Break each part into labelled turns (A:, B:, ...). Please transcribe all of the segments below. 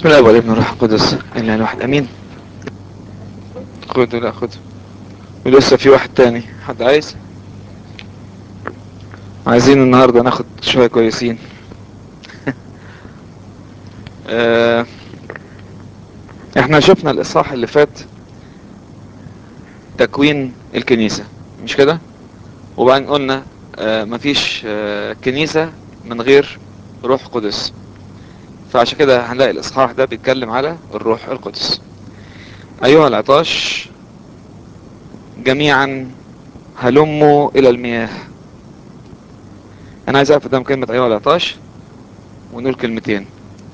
A: بسم الله والابن والروح القدس الا الواحد امين خد لا خد ولسه في واحد تاني حد عايز عايزين النهارده ناخد شويه كويسين آه، احنا شفنا الاصحاح اللي فات تكوين الكنيسه مش كده وبعدين قلنا آه، مفيش آه، كنيسه من غير روح قدس فعشان كده هنلاقي الاصحاح ده بيتكلم على الروح القدس ايها العطاش جميعا هلموا الى المياه انا عايز اقف قدام كلمة ايها العطاش ونقول كلمتين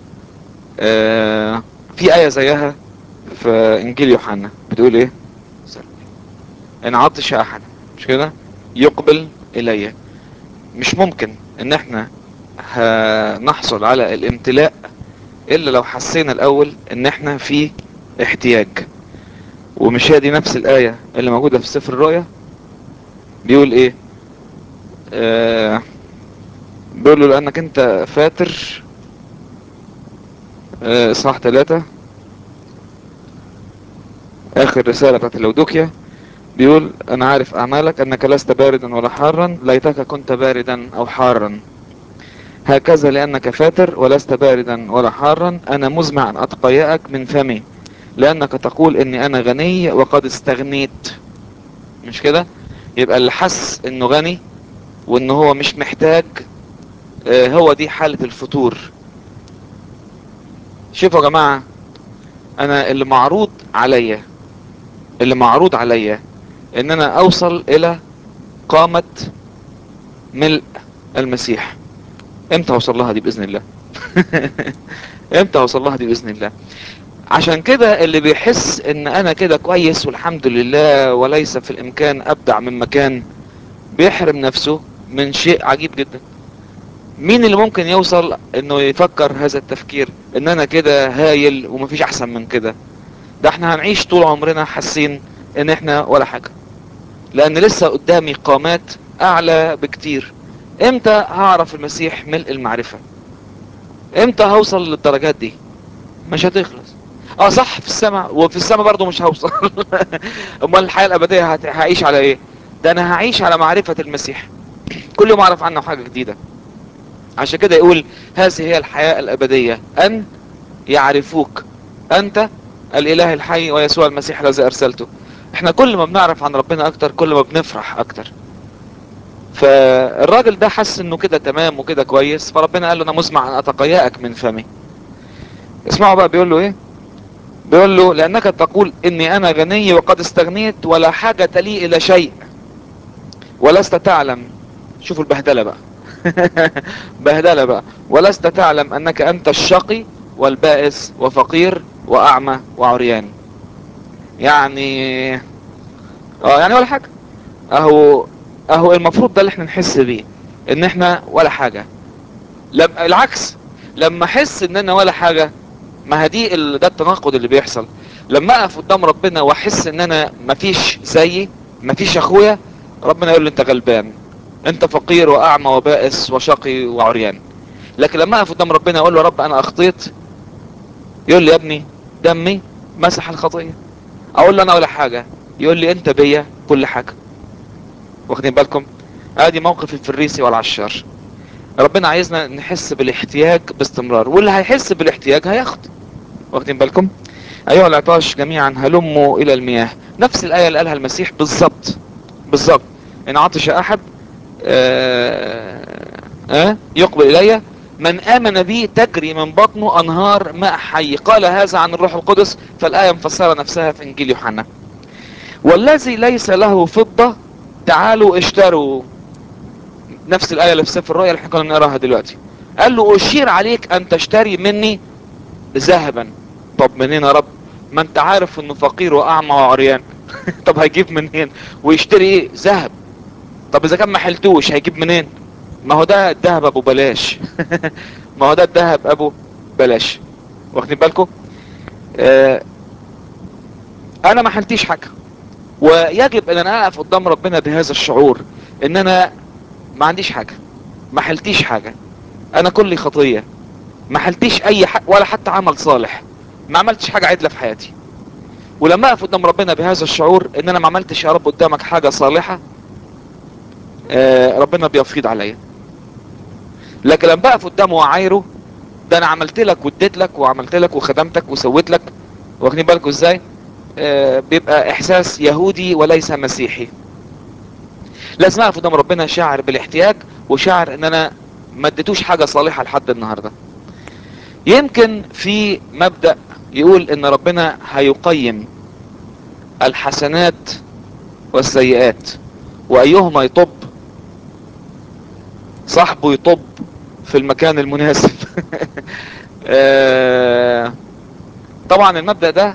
A: آه في آية زيها في انجيل يوحنا بتقول ايه ان عطش احد مش كده يقبل الي مش ممكن ان احنا هنحصل على الامتلاء الا لو حسينا الاول ان احنا في احتياج ومش هي دي نفس الآية اللي موجودة في سفر الرؤيا بيقول ايه آه بيقول له لانك انت فاتر آه اصحاح ثلاثة اخر رسالة بتاعت اللودوكيا بيقول انا عارف اعمالك انك لست باردا ولا حارا ليتك كنت باردا او حارا هكذا لانك فاتر ولست باردا ولا حارا انا مزمع ان اتقيأك من فمي لانك تقول اني انا غني وقد استغنيت مش كده يبقى اللي حس انه غني وان هو مش محتاج آه هو دي حالة الفتور شوفوا يا جماعة انا اللي معروض عليا اللي معروض عليا ان انا اوصل الى قامة ملء المسيح امتى اوصل لها دي باذن الله امتى اوصل لها دي باذن الله عشان كده اللي بيحس ان انا كده كويس والحمد لله وليس في الامكان ابدع من مكان بيحرم نفسه من شيء عجيب جدا مين اللي ممكن يوصل انه يفكر هذا التفكير ان انا كده هايل ومفيش احسن من كده ده احنا هنعيش طول عمرنا حاسين ان احنا ولا حاجة لان لسه قدامي قامات اعلى بكتير امتى هعرف المسيح ملء المعرفة امتى هوصل للدرجات دي مش هتخلص اه صح في السماء وفي السماء برضو مش هوصل امال الحياة الابدية هت- هعيش على ايه ده انا هعيش على معرفة المسيح كل يوم اعرف عنه حاجة جديدة عشان كده يقول هذه هي الحياة الابدية ان يعرفوك انت الاله الحي ويسوع المسيح الذي ارسلته احنا كل ما بنعرف عن ربنا اكتر كل ما بنفرح اكتر فالراجل ده حس انه كده تمام وكده كويس فربنا قال له انا مزمع ان اتقيأك من فمي اسمعوا بقى بيقول له ايه بيقول له لانك تقول اني انا غني وقد استغنيت ولا حاجة لي الى شيء ولست تعلم شوفوا البهدلة بقى بهدلة بقى ولست تعلم انك انت الشقي والبائس وفقير واعمى وعريان يعني اه يعني ولا حاجة اهو اهو المفروض ده اللي احنا نحس بيه ان احنا ولا حاجة لم العكس لما احس ان انا ولا حاجة ما هدي ال... ده التناقض اللي بيحصل لما اقف قدام ربنا واحس ان انا مفيش زيي مفيش اخويا ربنا يقول لي انت غلبان انت فقير واعمى وبائس وشقي وعريان لكن لما اقف قدام ربنا اقول له يا رب انا اخطيت يقول لي يا ابني دمي مسح الخطيه اقول له انا ولا حاجه يقول لي انت بيا كل حاجه واخدين بالكم ادي موقف الفريسي والعشار ربنا عايزنا نحس بالاحتياج باستمرار واللي هيحس بالاحتياج هياخد واخدين بالكم ايها العطاش جميعا هلموا الى المياه نفس الايه اللي قالها المسيح بالظبط بالظبط ان عطش احد آه آه يقبل الي من امن بي تجري من بطنه انهار ماء حي قال هذا عن الروح القدس فالايه مفسره نفسها في انجيل يوحنا والذي ليس له فضه تعالوا اشتروا نفس الايه اللي في سفر الرؤيا اللي احنا كنا بنقراها دلوقتي قال له اشير عليك ان تشتري مني ذهبا طب منين يا رب ما انت عارف انه فقير واعمى وعريان طب هيجيب منين ويشتري ايه ذهب طب اذا كان ما حلتوش هيجيب منين ما هو ده الذهب ابو بلاش ما هو ده الذهب ابو بلاش واخدين بالكم آه انا ما حلتيش حاجه ويجب ان انا اقف قدام ربنا بهذا الشعور ان انا ما عنديش حاجه ما حلتيش حاجه انا كلي خطيه ما حلتيش اي حق ولا حتى عمل صالح ما عملتش حاجة عدلة في حياتي ولما اقف قدام ربنا بهذا الشعور ان انا ما عملتش يا رب قدامك حاجة صالحة آه ربنا بيفيض عليا لكن لما بقف قدامه وعايره ده انا عملت لك واديت لك وعملت لك وخدمتك وسويت لك واخدين بالكم ازاي آه بيبقى احساس يهودي وليس مسيحي لازم اقف قدام ربنا شاعر بالاحتياج وشاعر ان انا ما اديتوش حاجة صالحة لحد النهاردة يمكن في مبدأ يقول ان ربنا هيقيم الحسنات والسيئات وايهما يطب صاحبه يطب في المكان المناسب طبعا المبدأ ده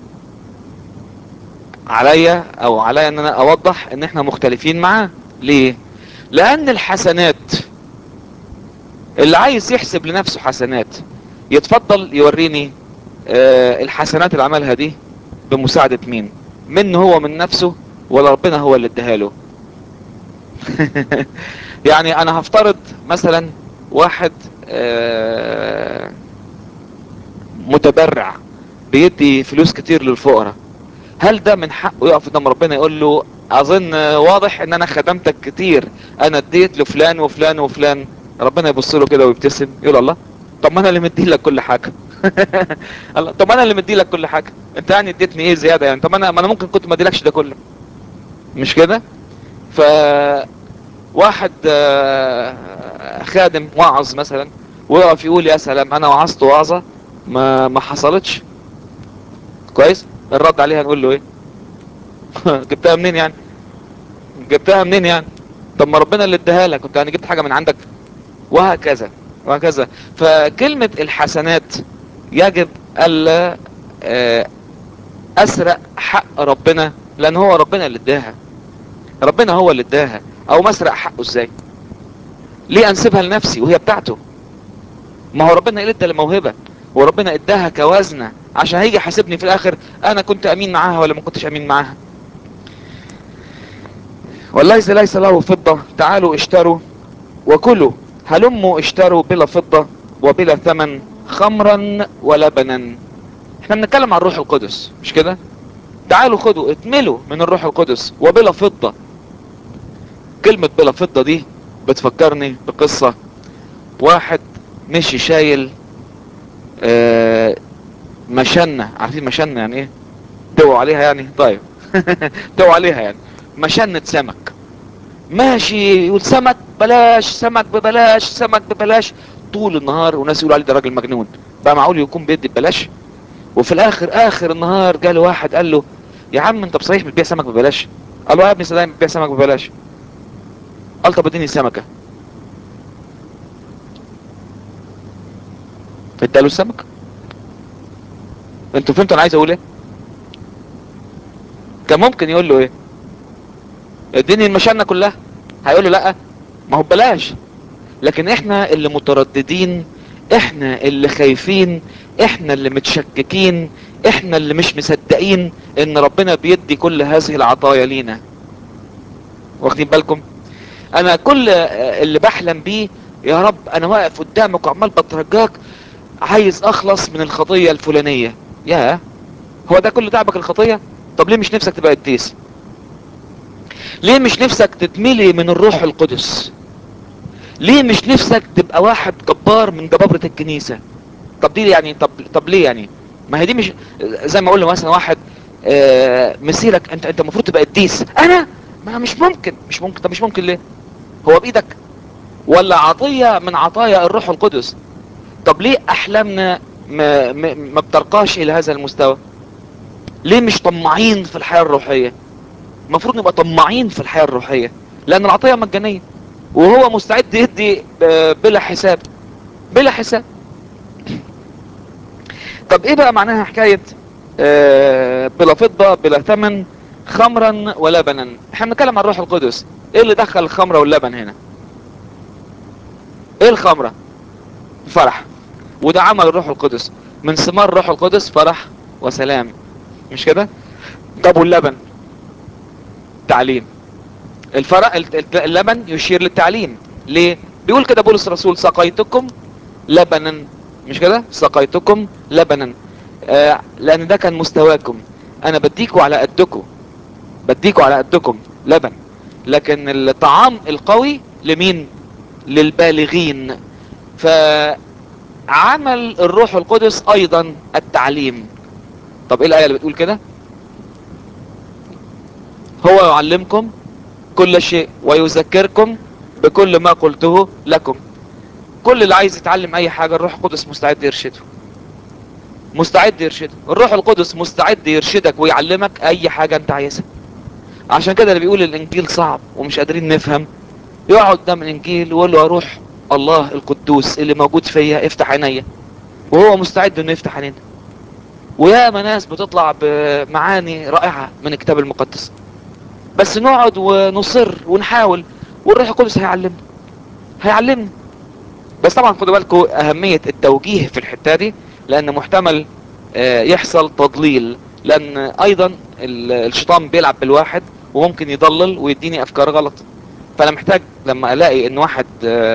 A: عليا او عليا ان انا اوضح ان احنا مختلفين معاه ليه لان الحسنات اللي عايز يحسب لنفسه حسنات يتفضل يوريني آه الحسنات اللي عملها دي بمساعدة مين منه هو من نفسه ولا ربنا هو اللي اداها له يعني انا هفترض مثلا واحد آه متبرع بيدي فلوس كتير للفقراء هل ده من حقه يقف قدام ربنا يقول له اظن واضح ان انا خدمتك كتير انا اديت لفلان وفلان وفلان ربنا يبص له كده ويبتسم يقول الله طب ما انا اللي مدي لك كل حاجه الله طب انا اللي مدي لك كل حاجه انت يعني اديتني ايه زياده يعني طب انا ما انا ممكن كنت ما اديلكش ده كله مش كده ف واحد خادم وعظ مثلا ويقف يقول يا سلام انا وعظت وعظه ما ما حصلتش كويس الرد عليها نقول له ايه جبتها منين يعني جبتها منين يعني طب ما ربنا اللي اداها لك كنت يعني جبت حاجه من عندك وهكذا وهكذا فكلمة الحسنات يجب الا اسرق حق ربنا لان هو ربنا اللي اداها ربنا هو اللي اداها او ما اسرق حقه ازاي ليه انسبها لنفسي وهي بتاعته ما هو ربنا اللي ادى الموهبة وربنا اداها كوازنة عشان هيجي حاسبني في الاخر انا كنت امين معاها ولا ما كنتش امين معاها والليس ليس له فضة تعالوا اشتروا وكلوا هلموا اشتروا بلا فضة وبلا ثمن خمرا ولبنا احنا بنتكلم عن الروح القدس مش كده تعالوا خدوا اتملوا من الروح القدس وبلا فضة كلمة بلا فضة دي بتفكرني بقصة واحد مشي شايل اه مشنة عارفين مشنة يعني ايه توعوا عليها يعني طيب توعوا عليها يعني مشنة سمك ماشي يقول سمك بلاش سمك ببلاش سمك ببلاش طول النهار وناس يقولوا عليه ده راجل مجنون بقى معقول يكون بيدي ببلاش وفي الاخر اخر النهار جاله واحد قال له يا عم انت بصحيح بتبيع سمك ببلاش قال له يا ابني صدقني بتبيع سمك ببلاش قال طب اديني سمكه اداله السمك انتوا فهمتوا انا عايز اقول ايه كان ممكن يقول له ايه اديني المشانة كلها هيقول له لا ما هو ببلاش لكن احنا اللي مترددين احنا اللي خايفين احنا اللي متشككين احنا اللي مش مصدقين ان ربنا بيدي كل هذه العطايا لينا واخدين بالكم انا كل اللي بحلم بيه يا رب انا واقف قدامك وعمال بترجاك عايز اخلص من الخطية الفلانية يا هو ده كل تعبك الخطية طب ليه مش نفسك تبقى قديس ليه مش نفسك تتملي من الروح القدس ليه مش نفسك تبقى واحد جبار من جبابرة الكنيسة طب دي يعني طب طب ليه يعني ما هي دي مش زي ما اقول له مثلا واحد آه مسيرك انت انت المفروض تبقى قديس انا ما مش ممكن مش ممكن طب مش ممكن ليه هو بايدك ولا عطية من عطايا الروح القدس طب ليه احلامنا ما, ما, ما بترقاش الى هذا المستوى ليه مش طماعين في الحياة الروحية المفروض نبقى طماعين في الحياة الروحية لان العطية مجانية وهو مستعد يدي بلا حساب بلا حساب طب ايه بقى معناها حكاية آه بلا فضة بلا ثمن خمرا ولبنا احنا بنتكلم عن الروح القدس ايه اللي دخل الخمرة واللبن هنا ايه الخمرة فرح وده عمل الروح القدس من ثمار الروح القدس فرح وسلام مش كده طب واللبن تعليم الفرق اللبن يشير للتعليم ليه بيقول كده بولس الرسول سقيتكم لبنا مش كده سقيتكم لبنا آه لان ده كان مستواكم انا بديكوا على قدكم بديكوا على قدكم لبن لكن الطعام القوي لمين للبالغين فعمل الروح القدس ايضا التعليم طب ايه الايه اللي بتقول كده هو يعلمكم كل شيء ويذكركم بكل ما قلته لكم كل اللي عايز يتعلم اي حاجة الروح القدس مستعد يرشده مستعد يرشده الروح القدس مستعد يرشدك ويعلمك اي حاجة انت عايزها عشان كده اللي بيقول الانجيل صعب ومش قادرين نفهم يقعد قدام الانجيل ويقول له اروح الله القدوس اللي موجود فيا افتح عينيا وهو مستعد انه يفتح عينينا وياما ناس بتطلع بمعاني رائعة من الكتاب المقدس بس نقعد ونصر ونحاول والروح القدس هيعلمنا هيعلمنا بس طبعا خدوا بالكم اهمية التوجيه في الحتة دي لان محتمل يحصل تضليل لان ايضا الشيطان بيلعب بالواحد وممكن يضلل ويديني افكار غلط فانا محتاج لما الاقي ان واحد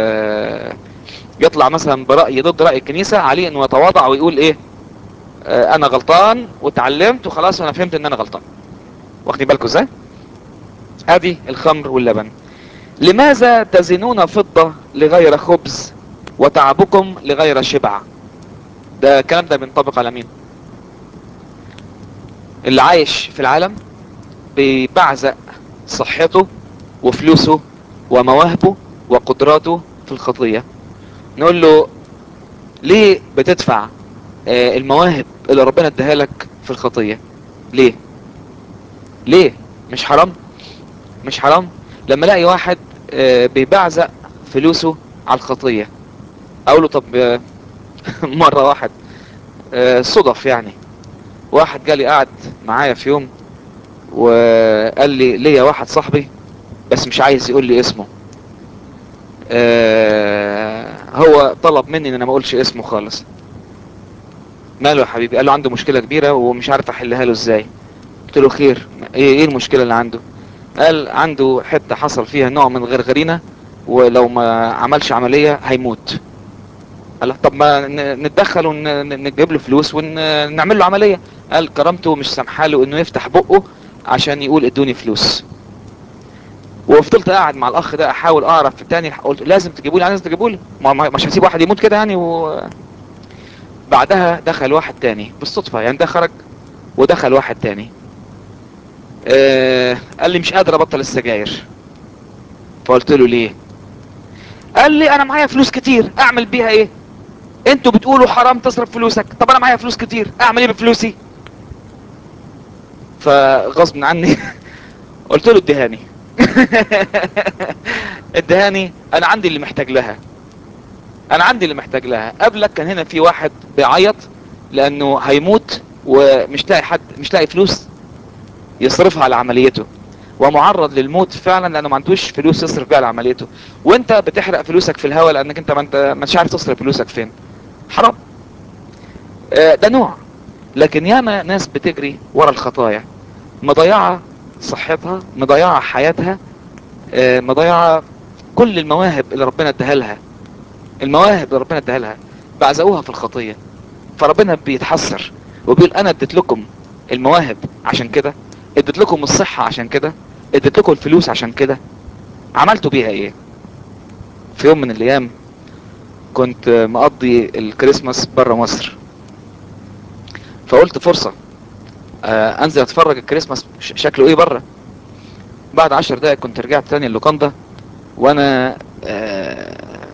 A: يطلع مثلا برأي ضد رأي الكنيسة عليه انه يتواضع ويقول ايه انا غلطان وتعلمت وخلاص وانا فهمت ان انا غلطان واخدين بالكم ازاي ادي الخمر واللبن لماذا تزنون فضة لغير خبز وتعبكم لغير شبع ده الكلام ده بينطبق على مين اللي عايش في العالم بيبعزق صحته وفلوسه ومواهبه وقدراته في الخطية نقول له ليه بتدفع آه المواهب اللي ربنا اداها لك في الخطية ليه ليه مش حرام مش حرام لما الاقي واحد آه بيبعزق فلوسه على الخطية اقول له طب آه مرة واحد صدف يعني واحد جالي قاعد معايا في يوم وقال لي ليا واحد صاحبي بس مش عايز يقول لي اسمه هو طلب مني ان انا ما اقولش اسمه خالص ماله يا حبيبي قال له عنده مشكلة كبيرة ومش عارف احلها له ازاي قلت له خير ايه ايه المشكلة اللي عنده قال عنده حتة حصل فيها نوع من غرغرينة ولو ما عملش عملية هيموت قال طب ما نتدخل ونجيب له فلوس ونعمل له عملية قال كرامته مش سامحه له انه يفتح بقه عشان يقول ادوني فلوس وفضلت قاعد مع الاخ ده احاول اعرف في التاني قلت لازم تجيبوا لي لازم تجيبوا لي مش هسيب واحد يموت كده يعني و... بعدها دخل واحد تاني بالصدفة يعني ده خرج ودخل واحد تاني آه قال لي مش قادر ابطل السجاير فقلت له ليه قال لي انا معايا فلوس كتير اعمل بيها ايه انتوا بتقولوا حرام تصرف فلوسك طب انا معايا فلوس كتير اعمل ايه بفلوسي فغصب عني قلت له ادهاني ادهاني انا عندي اللي محتاج لها انا عندي اللي محتاج لها قبلك كان هنا في واحد بيعيط لانه هيموت ومش لاقي حد مش لاقي فلوس يصرفها على عمليته ومعرض للموت فعلا لانه ما عندوش فلوس يصرف بيها على عمليته وانت بتحرق فلوسك في الهواء لانك انت ما انت مش عارف تصرف فلوسك فين حرام آه ده نوع لكن ياما ناس بتجري ورا الخطايا مضيعة صحتها مضيعة حياتها آه مضيعة كل المواهب اللي ربنا اداها لها المواهب اللي ربنا اداها لها بعزقوها في الخطية فربنا بيتحسر وبيقول انا اديت لكم المواهب عشان كده اديت لكم الصحة عشان كده اديت لكم الفلوس عشان كده عملتوا بيها ايه في يوم من الايام كنت مقضي الكريسماس برا مصر فقلت فرصة آه انزل اتفرج الكريسماس شكله ايه برا بعد عشر دقايق كنت رجعت تاني اللوكاندا وانا آه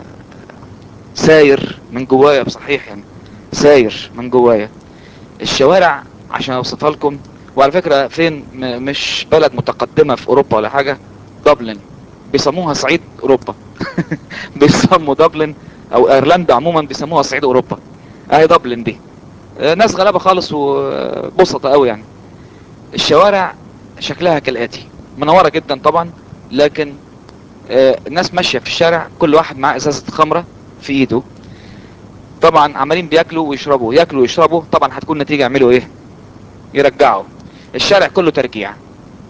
A: ساير من جوايا بصحيح يعني ساير من جوايا الشوارع عشان اوصفها لكم وعلى فكرة فين مش بلد متقدمة في اوروبا ولا حاجة دبلن بيسموها صعيد اوروبا بيسموا دبلن او ايرلندا عموما بيسموها صعيد اوروبا اهي دبلن دي ناس غلابة خالص وبسطة قوي يعني الشوارع شكلها كالاتي منورة جدا طبعا لكن الناس ماشية في الشارع كل واحد معاه ازازة خمرة في ايده طبعا عمالين بياكلوا ويشربوا ياكلوا ويشربوا طبعا هتكون نتيجة يعملوا ايه يرجعوا الشارع كله ترجيع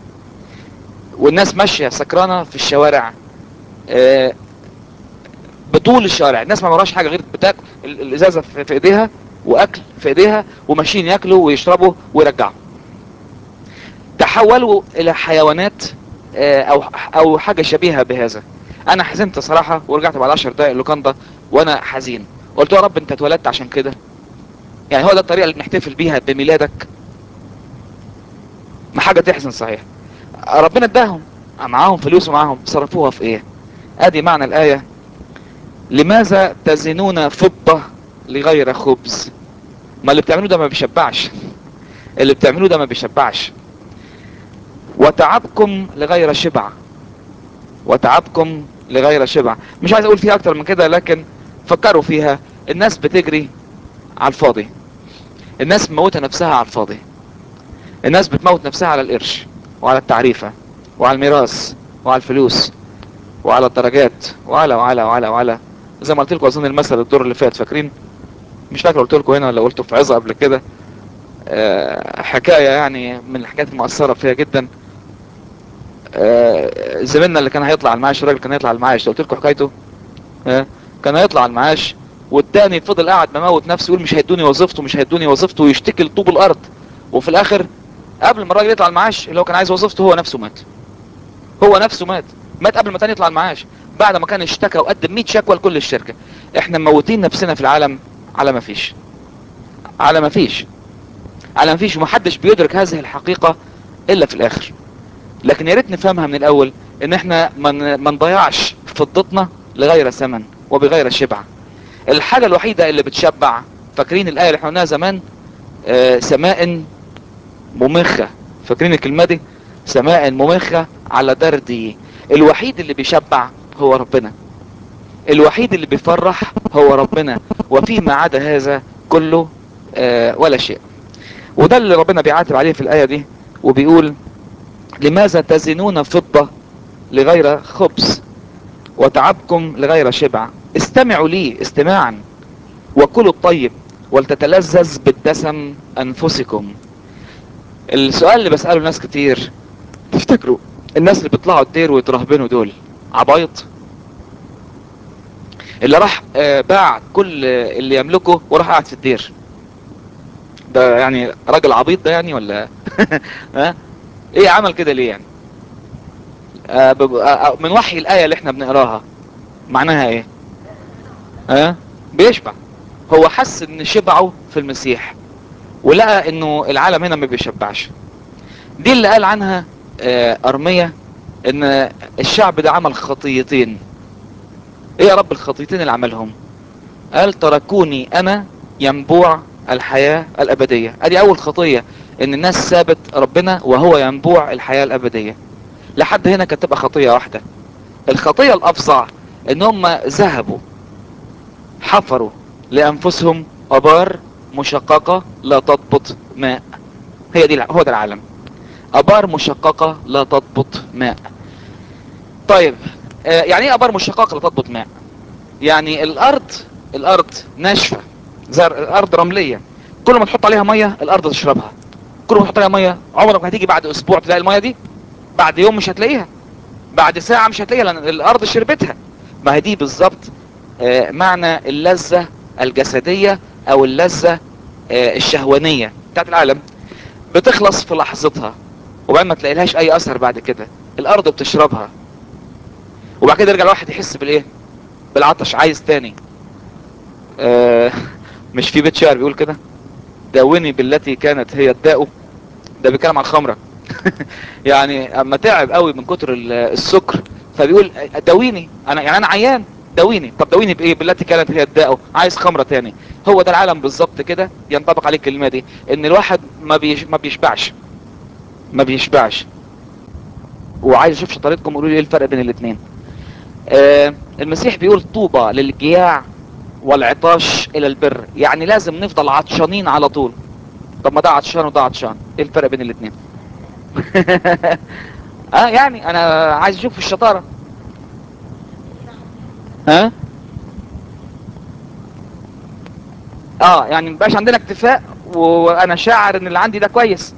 A: والناس ماشية سكرانة في الشوارع بطول الشارع الناس ما وراش حاجه غير بتاكل ال- الازازه في في ايديها واكل في ايديها وماشيين ياكلوا ويشربوا ويرجعوا تحولوا الى حيوانات آه، او او حاجه شبيهه بهذا انا حزنت صراحه ورجعت بعد 10 دقائق لوكاندا وانا حزين قلت له يا رب انت اتولدت عشان كده يعني هو ده الطريقه اللي بنحتفل بيها بميلادك ما حاجه تحزن صحيح ربنا اداهم معاهم فلوس ومعاهم صرفوها في ايه ادي معنى الايه لماذا تزنون فضه لغير خبز ما اللي بتعملوه ده ما بيشبعش اللي بتعملوه ده ما بيشبعش وتعبكم لغير شبع وتعبكم لغير شبع مش عايز اقول فيها اكتر من كده لكن فكروا فيها الناس بتجري على الفاضي الناس مموتة نفسها على الفاضي الناس بتموت نفسها على القرش وعلى التعريفة وعلى الميراث وعلى الفلوس وعلى الدرجات وعلى وعلى وعلى وعلى زي ما قلت لكم اظن المثل الدور اللي فات فاكرين مش فاكر قلت لكم هنا ولا قلته في عظة قبل كده آه، حكاية يعني من الحاجات المؤثرة فيها جدا آه، زميلنا اللي كان هيطلع على المعاش الراجل كان هيطلع على المعاش قلت لكم حكايته آه، كان هيطلع على المعاش والتاني فضل قاعد مموت نفسه يقول مش هيدوني وظيفته مش هيدوني وظيفته ويشتكي لطوب الارض وفي الاخر قبل ما الراجل يطلع المعاش اللي هو كان عايز وظيفته هو نفسه مات هو نفسه مات مات قبل ما تاني يطلع المعاش بعد ما كان اشتكى وقدم 100 شكوى لكل الشركه احنا مموتين نفسنا في العالم على ما فيش على ما فيش على ما فيش ومحدش بيدرك هذه الحقيقه الا في الاخر لكن يا ريت نفهمها من الاول ان احنا ما ما نضيعش فضتنا لغير ثمن وبغير شبع الحاجه الوحيده اللي بتشبع فاكرين الايه اللي احنا قلناها زمان آه سماء ممخه فاكرين الكلمه دي سماء ممخه على دردي الوحيد اللي بيشبع هو ربنا الوحيد اللي بيفرح هو ربنا وفيما عدا هذا كله آه ولا شيء وده اللي ربنا بيعاتب عليه في الايه دي وبيقول لماذا تزنون فضة لغير خبز وتعبكم لغير شبع استمعوا لي استماعا وكلوا الطيب ولتتلذذ بالدسم انفسكم السؤال اللي بسأله ناس كتير تفتكروا الناس اللي بيطلعوا الدير ويترهبنوا دول عبايط اللي راح آه، باع كل آه، اللي يملكه وراح قاعد في الدير ده يعني راجل عبيط ده يعني ولا ها ايه عمل كده ليه يعني آه بب- آه آه، من وحي الآية اللي احنا بنقراها معناها ايه ها آه بيشبع هو حس ان شبعه في المسيح ولقى انه العالم هنا ما بيشبعش دي اللي قال عنها آه ارمية ان الشعب ده عمل خطيتين ايه يا رب الخطيتين اللي عملهم قال تركوني انا ينبوع الحياة الابدية ادي اول خطية ان الناس سابت ربنا وهو ينبوع الحياة الابدية لحد هنا كانت تبقى خطية واحدة الخطية الافظع ان هم ذهبوا حفروا لانفسهم ابار مشققة لا تضبط ماء هي دي الع- هو ده العالم ابار مشققة لا تضبط ماء طيب آه يعني ايه ابار مشققة لا تضبط ماء يعني الارض الارض ناشفة زر الارض رملية كل ما تحط عليها مية الارض تشربها كل ما تحط عليها مية عمرك ما هتيجي بعد اسبوع تلاقي المية دي بعد يوم مش هتلاقيها بعد ساعة مش هتلاقيها لان الارض شربتها ما هي دي بالظبط آه، معنى اللذة الجسدية او اللذة آه، الشهوانية بتاعت العالم بتخلص في لحظتها وبعدين ما تلاقي لهاش اي اثر بعد كده الارض بتشربها وبعد كده يرجع الواحد يحس بالايه بالعطش عايز تاني آه مش في بيت شعر بيقول كده داوني بالتي كانت هي الداء ده بيتكلم عن الخمره يعني اما تعب قوي من كتر ال- السكر فبيقول داويني انا يعني انا عيان داويني طب داويني بايه بالتي كانت هي الداء عايز خمره تاني هو ده العالم بالظبط كده ينطبق عليه الكلمه دي ان الواحد ما بيش ما بيشبعش ما بيشبعش وعايز اشوف شطارتكم قولوا لي ايه الفرق بين الاثنين آه المسيح بيقول طوبى للجياع والعطاش الى البر يعني لازم نفضل عطشانين على طول طب ما ده عطشان وده عطشان ايه الفرق بين الاثنين اه يعني انا عايز اشوف الشطاره ها اه يعني مبقاش عندنا اكتفاء وانا شاعر ان اللي عندي ده كويس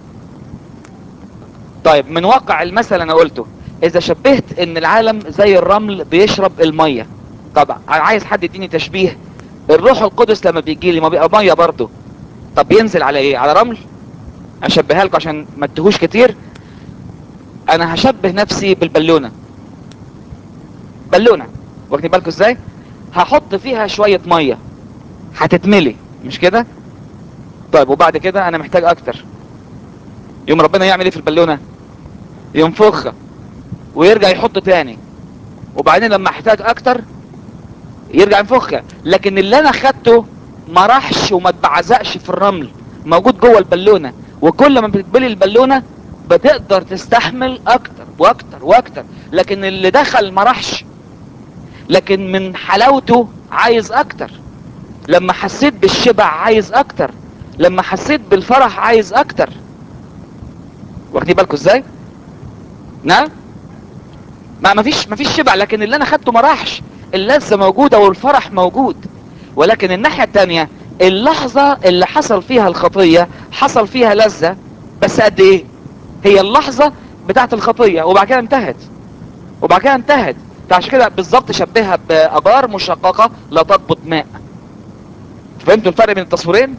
A: طيب من واقع المثل انا قلته اذا شبهت ان العالم زي الرمل بيشرب الميه طب عايز حد يديني تشبيه الروح القدس لما بيجي لي ما بيبقى ميه برضه طب بينزل على ايه على رمل اشبهها لكم عشان ما تتهوش كتير انا هشبه نفسي بالبالونه بالونه واخدين بالكم ازاي هحط فيها شويه ميه هتتملي مش كده طيب وبعد كده انا محتاج اكتر يوم ربنا يعمل ايه في البالونه ينفخها ويرجع يحط تاني وبعدين لما احتاج اكتر يرجع ينفخها لكن اللي انا خدته ما راحش وما اتبعزقش في الرمل موجود جوه البالونه وكل ما بتتبلي البالونه بتقدر تستحمل اكتر واكتر واكتر لكن اللي دخل ما راحش لكن من حلاوته عايز اكتر لما حسيت بالشبع عايز اكتر لما حسيت بالفرح عايز اكتر واخدين بالكم ازاي نعم ما مفيش مفيش شبع لكن اللي انا خدته ما راحش اللذة موجودة والفرح موجود ولكن الناحية التانية اللحظة اللي حصل فيها الخطية حصل فيها لذة بس قد ايه هي اللحظة بتاعت الخطية وبعد كده انتهت وبعد كده انتهت فعشان كده بالظبط شبهها بابار مشققة لا تضبط ماء فهمتوا الفرق بين التصويرين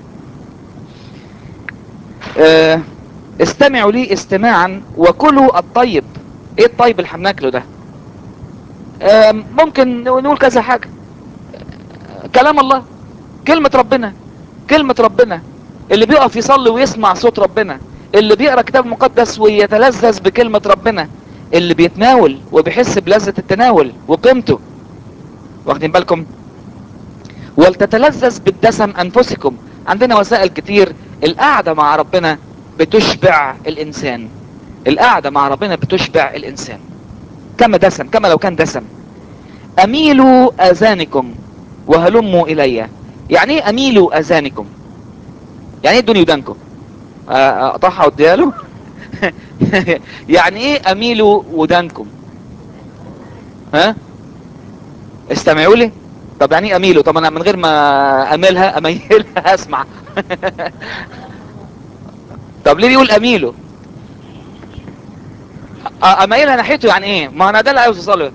A: اه استمعوا لي استماعا وكلوا الطيب ايه الطيب اللي هناكله ده اه ممكن نقول كذا حاجة كلام الله كلمة ربنا كلمة ربنا اللي بيقف يصلي ويسمع صوت ربنا اللي بيقرا كتاب مقدس ويتلذذ بكلمة ربنا اللي بيتناول وبيحس بلذة التناول وقيمته واخدين بالكم ولتتلذذ بالدسم انفسكم عندنا وسائل كتير القعدة مع ربنا بتشبع الانسان القعدة مع ربنا بتشبع الانسان كما دسم كما لو كان دسم اميلوا اذانكم وهلموا الي يعني ايه اميلوا اذانكم يعني ايه ادوني ودانكم اقطعها واديها له يعني ايه اميلوا ودانكم ها استمعوا لي طب يعني ايه اميلوا طب انا من غير ما اميلها اميلها اسمع طب ليه بيقول اميلوا اميلها ناحيته يعني ايه ما انا ده اللي عاوز اوصله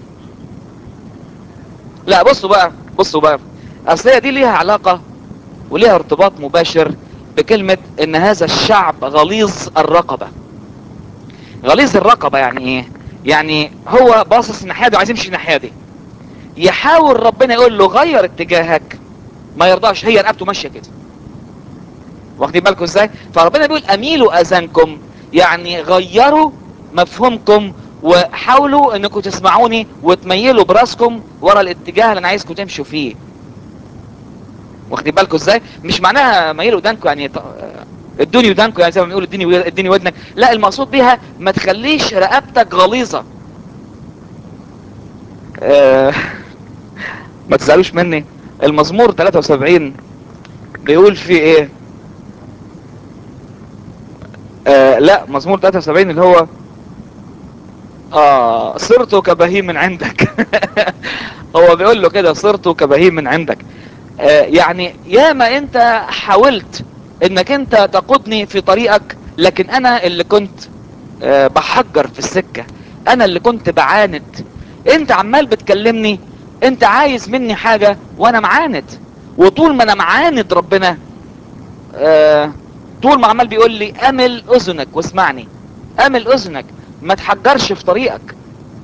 A: لا بصوا بقى بصوا بقى اصل هي دي ليها علاقة وليها ارتباط مباشر بكلمة ان هذا الشعب غليظ الرقبة غليظ الرقبة يعني ايه يعني هو باصص الناحية دي وعايز يمشي الناحية دي يحاول ربنا يقول له غير اتجاهك ما يرضاش هي رقبته ماشية كده واخدين بالكم ازاي فربنا بيقول اميلوا اذانكم يعني غيروا مفهومكم وحاولوا انكم تسمعوني وتميلوا براسكم ورا الاتجاه اللي انا عايزكم تمشوا فيه واخدين بالكم ازاي مش معناها ميلوا ودانكم يعني ادوني ودانكم يعني زي ما بنقول اديني اديني ودنك لا المقصود بيها ما تخليش رقبتك غليظه آه ما تزعلوش مني المزمور 73 بيقول فيه ايه آه لا مزمور 73 اللي هو اه صرت كبهيم من عندك هو بيقول له كده صرت كبهيم من عندك آه يعني ياما انت حاولت انك انت تقودني في طريقك لكن انا اللي كنت آه بحجر في السكة انا اللي كنت بعاند انت عمال بتكلمني انت عايز مني حاجة وانا معاند وطول ما انا معاند ربنا آه طول ما عمال بيقول لي امل اذنك واسمعني امل اذنك ما تحجرش في طريقك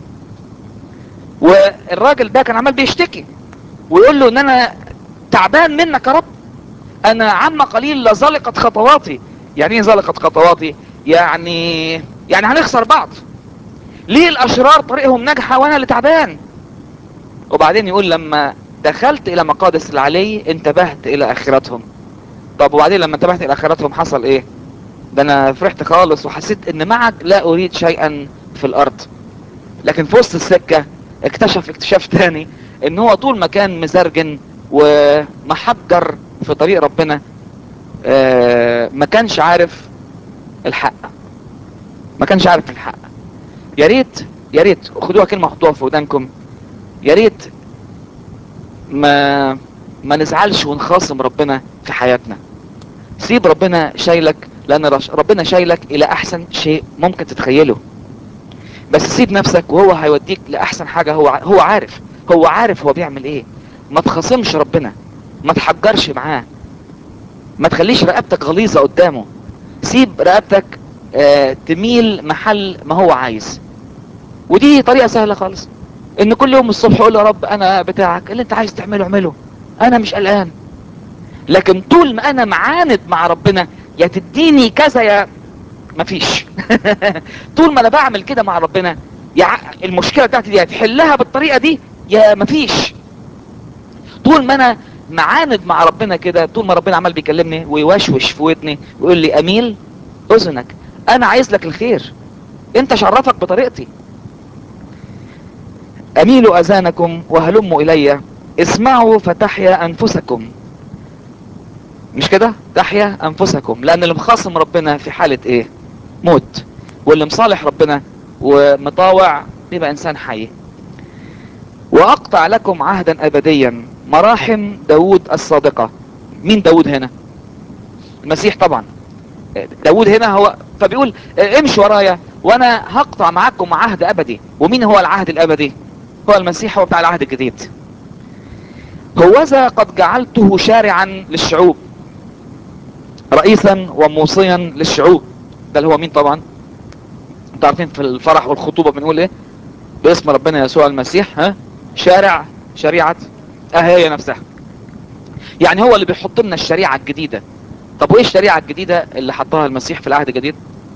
A: والراجل ده كان عمال بيشتكي ويقول له ان انا تعبان منك يا رب انا عم قليل لزلقت خطواتي يعني ايه زلقت خطواتي يعني يعني هنخسر بعض ليه الاشرار طريقهم ناجحة وانا اللي تعبان وبعدين يقول لما دخلت الى مقادس العلي انتبهت الى اخرتهم طب وبعدين لما انتبهت الى اخرتهم حصل ايه ده انا فرحت خالص وحسيت ان معك لا اريد شيئا في الارض لكن في وسط السكة اكتشف اكتشاف تاني ان هو طول ما كان مزرجن ومحجر في طريق ربنا اه ما كانش عارف الحق ما كانش عارف الحق يا ريت يا ريت خدوها كلمة حطوها في ودانكم يا ريت ما ما نزعلش ونخاصم ربنا في حياتنا سيب ربنا شايلك لان ربنا شايلك الى احسن شيء ممكن تتخيله بس سيب نفسك وهو هيوديك لاحسن حاجة هو هو عارف هو عارف هو بيعمل ايه ما تخاصمش ربنا ما تحجرش معاه ما تخليش رقبتك غليظة قدامه سيب رقبتك آه تميل محل ما هو عايز ودي طريقة سهلة خالص ان كل يوم الصبح اقول يا رب انا بتاعك اللي انت عايز تعمله اعمله انا مش قلقان لكن طول ما انا معاند مع ربنا يا تديني كذا يا مفيش طول ما انا بعمل كده مع ربنا يا المشكلة بتاعتي دي هتحلها بالطريقة دي يا مفيش طول ما انا معاند مع ربنا كده طول ما ربنا عمال بيكلمني ويوشوش في ودني ويقول لي اميل اذنك انا عايز لك الخير انت شرفك بطريقتي اميلوا اذانكم وهلموا الي اسمعوا فتحيا انفسكم مش كده تحيا انفسكم لان اللي مخاصم ربنا في حالة ايه موت واللي مصالح ربنا ومطاوع بيبقى انسان حي واقطع لكم عهدا ابديا مراحم داود الصادقة مين داود هنا المسيح طبعا داود هنا هو فبيقول امشوا ورايا وانا هقطع معاكم عهد ابدي ومين هو العهد الابدي هو المسيح هو بتاع العهد الجديد هوذا قد جعلته شارعا للشعوب رئيسا وموصيا للشعوب ده اللي هو مين طبعا انتوا عارفين في الفرح والخطوبة بنقول ايه باسم ربنا يسوع المسيح ها شارع شريعة اهي هي نفسها يعني هو اللي بيحط لنا الشريعة الجديدة طب وايه الشريعة الجديدة اللي حطها المسيح في العهد الجديد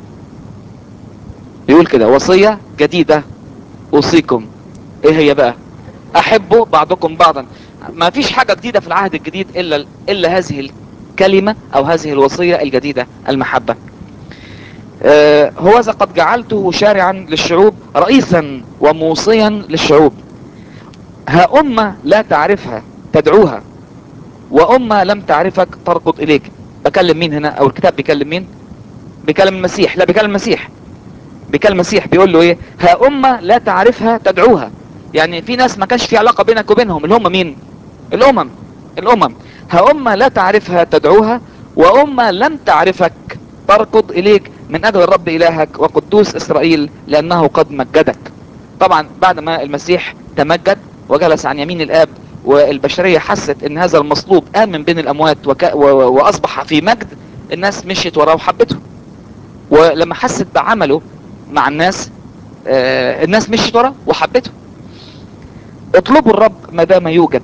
A: بيقول كده وصية جديدة اوصيكم ايه هي بقى احبوا بعضكم بعضا ما فيش حاجة جديدة في العهد الجديد الا الا هذه الكلمة او هذه الوصية الجديدة المحبة آه هوذا قد جعلته شارعا للشعوب رئيسا وموصيا للشعوب ها أمة لا تعرفها تدعوها وأمة لم تعرفك تركض إليك بكلم مين هنا أو الكتاب بيكلم مين بيكلم المسيح لا بيكلم المسيح بيكلم المسيح بيقول له إيه ها أمة لا تعرفها تدعوها يعني في ناس ما كانش في علاقة بينك وبينهم اللي هم مين الأمم الأمم ها أمة لا تعرفها تدعوها وأمة لم تعرفك تركض إليك من أجل الرب إلهك وقدوس إسرائيل لأنه قد مجدك طبعا بعد ما المسيح تمجد وجلس عن يمين الآب والبشرية حست ان هذا المصلوب قام من بين الأموات وك... و... وأصبح في مجد الناس مشيت وراه وحبته ولما حست بعمله مع الناس آه الناس مشيت وراه وحبته اطلبوا الرب ما دام يوجد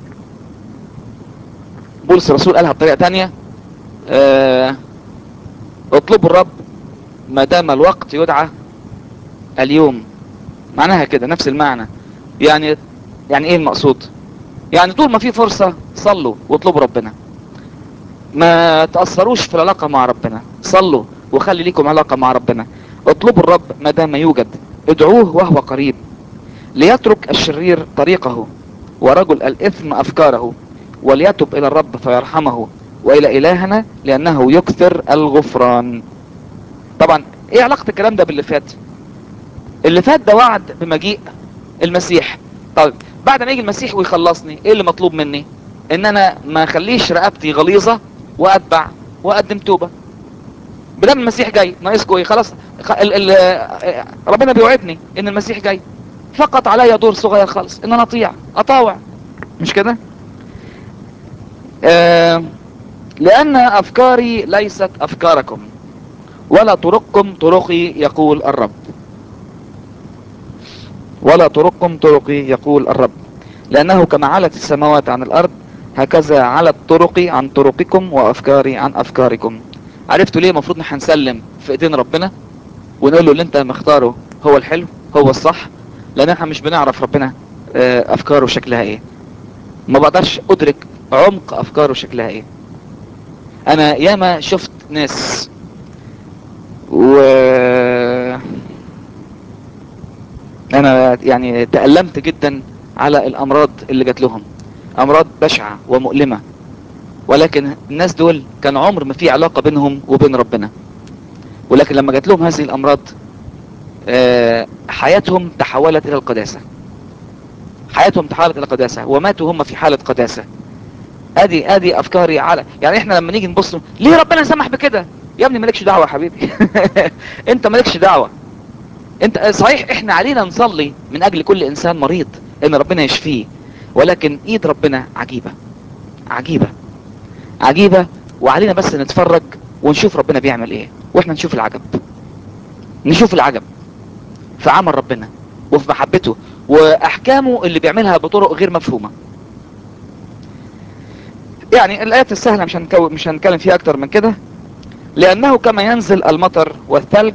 A: بولس الرسول قالها بطريقة تانية آه اطلبوا الرب ما دام الوقت يدعى اليوم معناها كده نفس المعنى يعني يعني ايه المقصود يعني طول ما في فرصة صلوا واطلبوا ربنا ما تأثروش في العلاقة مع ربنا صلوا وخلي ليكم علاقة مع ربنا اطلبوا الرب ما دام يوجد ادعوه وهو قريب ليترك الشرير طريقه ورجل الإثم أفكاره وليتب إلى الرب فيرحمه وإلى إلهنا لأنه يكثر الغفران طبعا ايه علاقة الكلام ده باللي فات اللي فات ده وعد بمجيء المسيح طيب بعد ما يجي المسيح ويخلصني ايه اللي مطلوب مني ان انا ما اخليش رقبتي غليظة واتبع واقدم توبة بدل المسيح جاي ناقصكم ايه خلاص ال ال ربنا بيوعدني ان المسيح جاي فقط عليا دور صغير خالص ان انا اطيع اطاوع مش كده آه لان افكاري ليست افكاركم ولا طرقكم طرقي يقول الرب ولا طرقكم طرقي يقول الرب لأنه كما علت السماوات عن الأرض هكذا علت طرقي عن طرقكم وأفكاري عن أفكاركم عرفتوا ليه المفروض نحن نسلم في ايدين ربنا ونقول له اللي انت مختاره هو الحلو هو الصح لان احنا مش بنعرف ربنا افكاره شكلها ايه ما بقدرش ادرك عمق افكاره شكلها ايه انا ياما شفت ناس و انا يعني تألمت جدا على الامراض اللي جات لهم امراض بشعة ومؤلمة ولكن الناس دول كان عمر ما في علاقة بينهم وبين ربنا ولكن لما جات لهم هذه الامراض حياتهم تحولت الى القداسة حياتهم تحولت الى القداسة وماتوا هم في حالة قداسة ادي ادي افكاري على يعني احنا لما نيجي نبص ليه ربنا سمح بكده يا ابني مالكش دعوة يا حبيبي انت مالكش دعوة انت صحيح احنا علينا نصلي من اجل كل انسان مريض ان ربنا يشفيه ولكن ايد ربنا عجيبة عجيبة عجيبة وعلينا بس نتفرج ونشوف ربنا بيعمل ايه واحنا نشوف العجب نشوف العجب في عمل ربنا وفي محبته واحكامه اللي بيعملها بطرق غير مفهومة يعني الايات السهلة مش هنكو... مش هنتكلم فيها اكتر من كده لانه كما ينزل المطر والثلج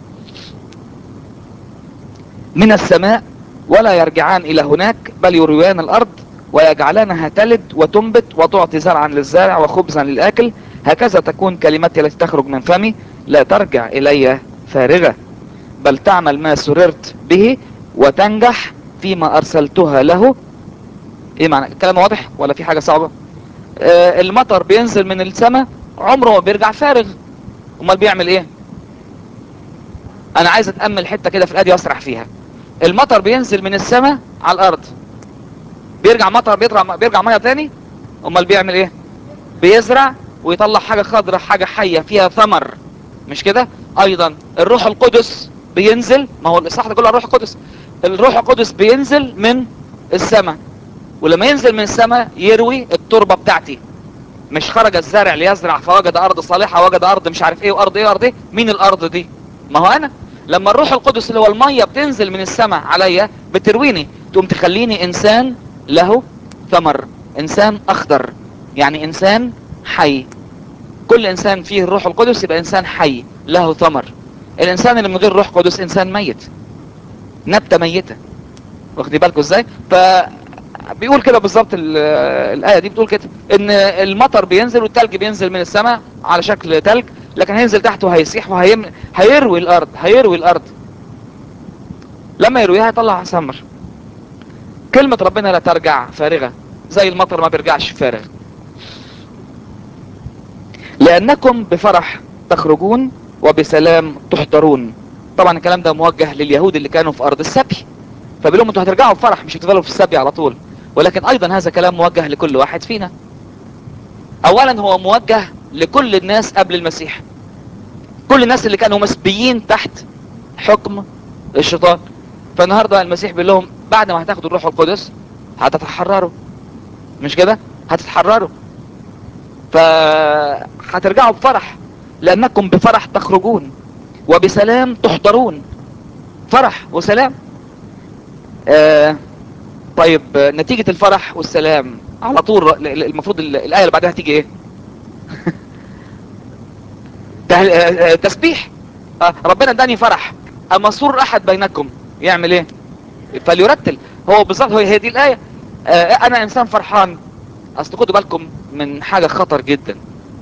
A: من السماء ولا يرجعان الى هناك بل يرويان الارض ويجعلانها تلد وتنبت وتعطي زرعا للزارع وخبزا للاكل هكذا تكون كلمتي التي تخرج من فمي لا ترجع الي فارغة بل تعمل ما سررت به وتنجح فيما ارسلتها له ايه معنى الكلام واضح ولا في حاجة صعبة آه المطر بينزل من السماء عمره ما بيرجع فارغ امال بيعمل ايه انا عايز اتأمل حتة كده في الادي واسرح فيها المطر بينزل من السماء على الارض بيرجع مطر بيرجع بيرجع ميه تاني امال بيعمل ايه بيزرع ويطلع حاجة خضرة حاجة حية فيها ثمر مش كده ايضا الروح القدس بينزل ما هو الاصحاح ده كله الروح القدس الروح القدس بينزل من السماء ولما ينزل من السماء يروي التربة بتاعتي مش خرج الزارع ليزرع فوجد ارض صالحة وجد ارض مش عارف ايه وارض ايه وارض ايه مين الارض دي ما هو انا لما الروح القدس اللي هو المية بتنزل من السماء عليا بترويني تقوم تخليني انسان له ثمر انسان اخضر يعني انسان حي كل انسان فيه الروح القدس يبقى انسان حي له ثمر الانسان اللي من غير روح قدس انسان ميت نبتة ميتة واخدي بالكم ازاي ف بيقول كده بالظبط الايه دي بتقول كده ان المطر بينزل والتلج بينزل من السماء على شكل تلج لكن هينزل تحته هيسيح وهيم هيروي الارض هيروي الارض لما يرويها هيطلع ثمر كلمة ربنا لا ترجع فارغة زي المطر ما بيرجعش فارغ لأنكم بفرح تخرجون وبسلام تحضرون طبعا الكلام ده موجه لليهود اللي كانوا في أرض السبي فبيقول لهم انتوا هترجعوا بفرح مش هتفضلوا في السبي على طول ولكن أيضا هذا كلام موجه لكل واحد فينا أولا هو موجه لكل الناس قبل المسيح كل الناس اللي كانوا مسبيين تحت حكم الشيطان فالنهاردة المسيح بيقول لهم بعد ما هتاخدوا الروح القدس هتتحرروا مش كده هتتحرروا فهترجعوا بفرح لانكم بفرح تخرجون وبسلام تحضرون فرح وسلام آه طيب نتيجة الفرح والسلام على طول المفروض الآية اللي بعدها تيجي ايه تسبيح آه ربنا اداني فرح اما سرور احد بينكم يعمل ايه فليرتل هو بالظبط هي دي الآية آه انا انسان فرحان اصل خدوا بالكم من حاجة خطر جدا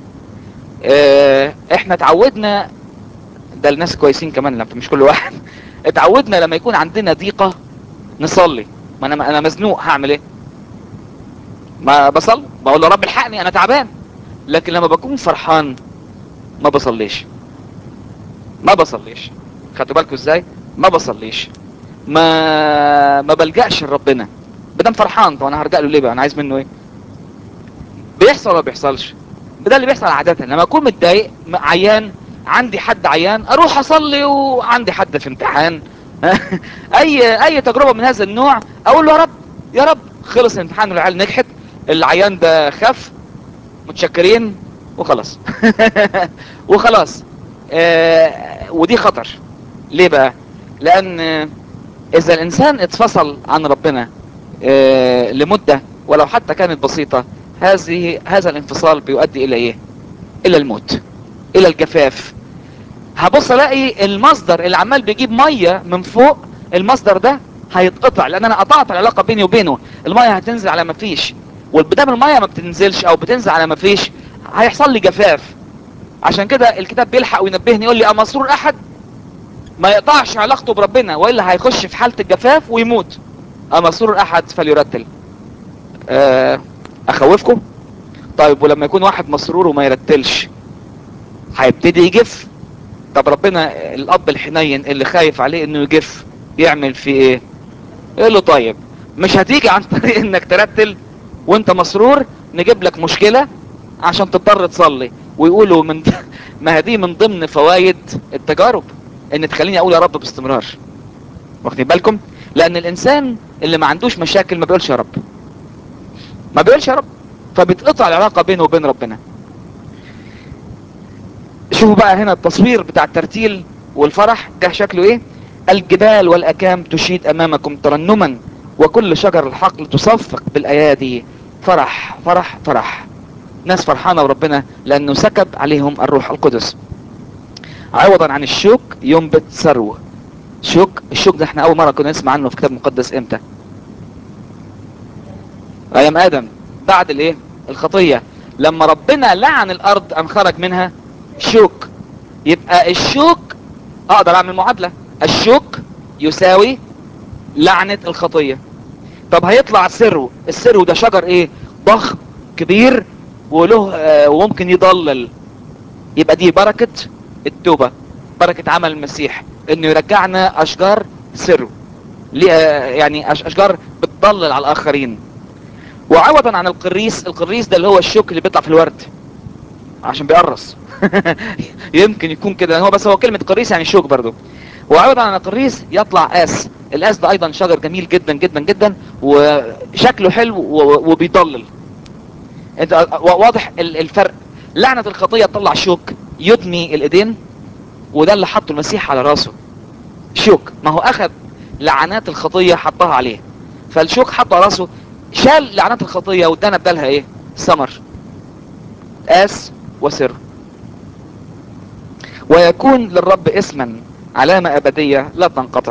A: آه احنا اتعودنا ده الناس كويسين كمان لما مش كل واحد اتعودنا لما يكون عندنا ضيقة نصلي ما انا انا مزنوق هعمل ايه ما بصلي بقول له رب الحقني انا تعبان لكن لما بكون فرحان ما بصليش ما بصليش خدتوا بالكم ازاي ما بصليش ما ما بلجأش لربنا بدم فرحان طب انا هرجع له ليه بقى انا عايز منه ايه بيحصل ولا بيحصلش ده اللي بيحصل عادة لما اكون متضايق عيان عندي حد عيان اروح اصلي وعندي حد في امتحان اي اي تجربة من هذا النوع اقول له يا رب يا رب خلص الامتحان والعيال نجحت العيان ده خف متشكرين وخلاص وخلاص آه ودي خطر ليه بقى لان اذا الانسان اتفصل عن ربنا آه لمدة ولو حتى كانت بسيطة هذه هذا الانفصال بيؤدي الى ايه الى الموت الى الجفاف هبص الاقي المصدر اللي عمال بيجيب مية من فوق المصدر ده هيتقطع لان انا قطعت العلاقة بيني وبينه المية هتنزل على ما فيش والبدام المية ما بتنزلش او بتنزل على ما فيش هيحصل لي جفاف عشان كده الكتاب بيلحق وينبهني يقول لي اما مسرور احد ما يقطعش علاقته بربنا والا هيخش في حالة الجفاف ويموت اما مسرور احد فليرتل أه اخوفكم طيب ولما يكون واحد مسرور وما يرتلش هيبتدي يجف طب ربنا الاب الحنين اللي خايف عليه انه يجف يعمل فيه ايه يقول له طيب مش هتيجي عن طريق انك ترتل وانت مسرور نجيب لك مشكلة عشان تضطر تصلي ويقولوا من ما هذه من ضمن فوائد التجارب ان تخليني اقول يا رب باستمرار واخدين بالكم لان الانسان اللي ما عندوش مشاكل ما بيقولش يا رب ما بيقولش يا رب فبتقطع العلاقة بينه وبين ربنا شوفوا بقى هنا التصوير بتاع الترتيل والفرح ده شكله ايه الجبال والاكام تشيد امامكم ترنما وكل شجر الحقل تصفق بالايادي فرح فرح فرح ناس فرحانة وربنا لانه سكب عليهم الروح القدس عوضا عن الشوك ينبت ثروه شوك الشوك ده احنا اول مرة كنا نسمع عنه في كتاب مقدس امتى ايام ادم بعد الايه الخطية لما ربنا لعن الارض ام خرج منها شوك يبقى الشوك اقدر اعمل معادلة الشوك يساوي لعنة الخطية طب هيطلع سرو السرو ده شجر ايه ضخم كبير وله آه وممكن يضلل يبقى دي بركة التوبة بركة عمل المسيح انه يرجعنا اشجار سرو يعني اشجار بتضلل على الاخرين وعوضا عن القريس القريس ده اللي هو الشوك اللي بيطلع في الورد عشان بيقرص يمكن يكون كده هو بس هو كلمة قريس يعني شوك برضو وعوضا عن القريس يطلع قاس القاس ده ايضا شجر جميل جدا جدا جدا وشكله حلو وبيضلل انت واضح الفرق لعنة الخطية تطلع شوك يدمي الايدين وده اللي حطه المسيح على راسه شوك ما هو اخذ لعنات الخطية حطها عليه فالشوك حطه على راسه شال لعنات الخطية وادانا بدالها ايه ثمر قاس وسر ويكون للرب اسما علامة ابدية لا تنقطع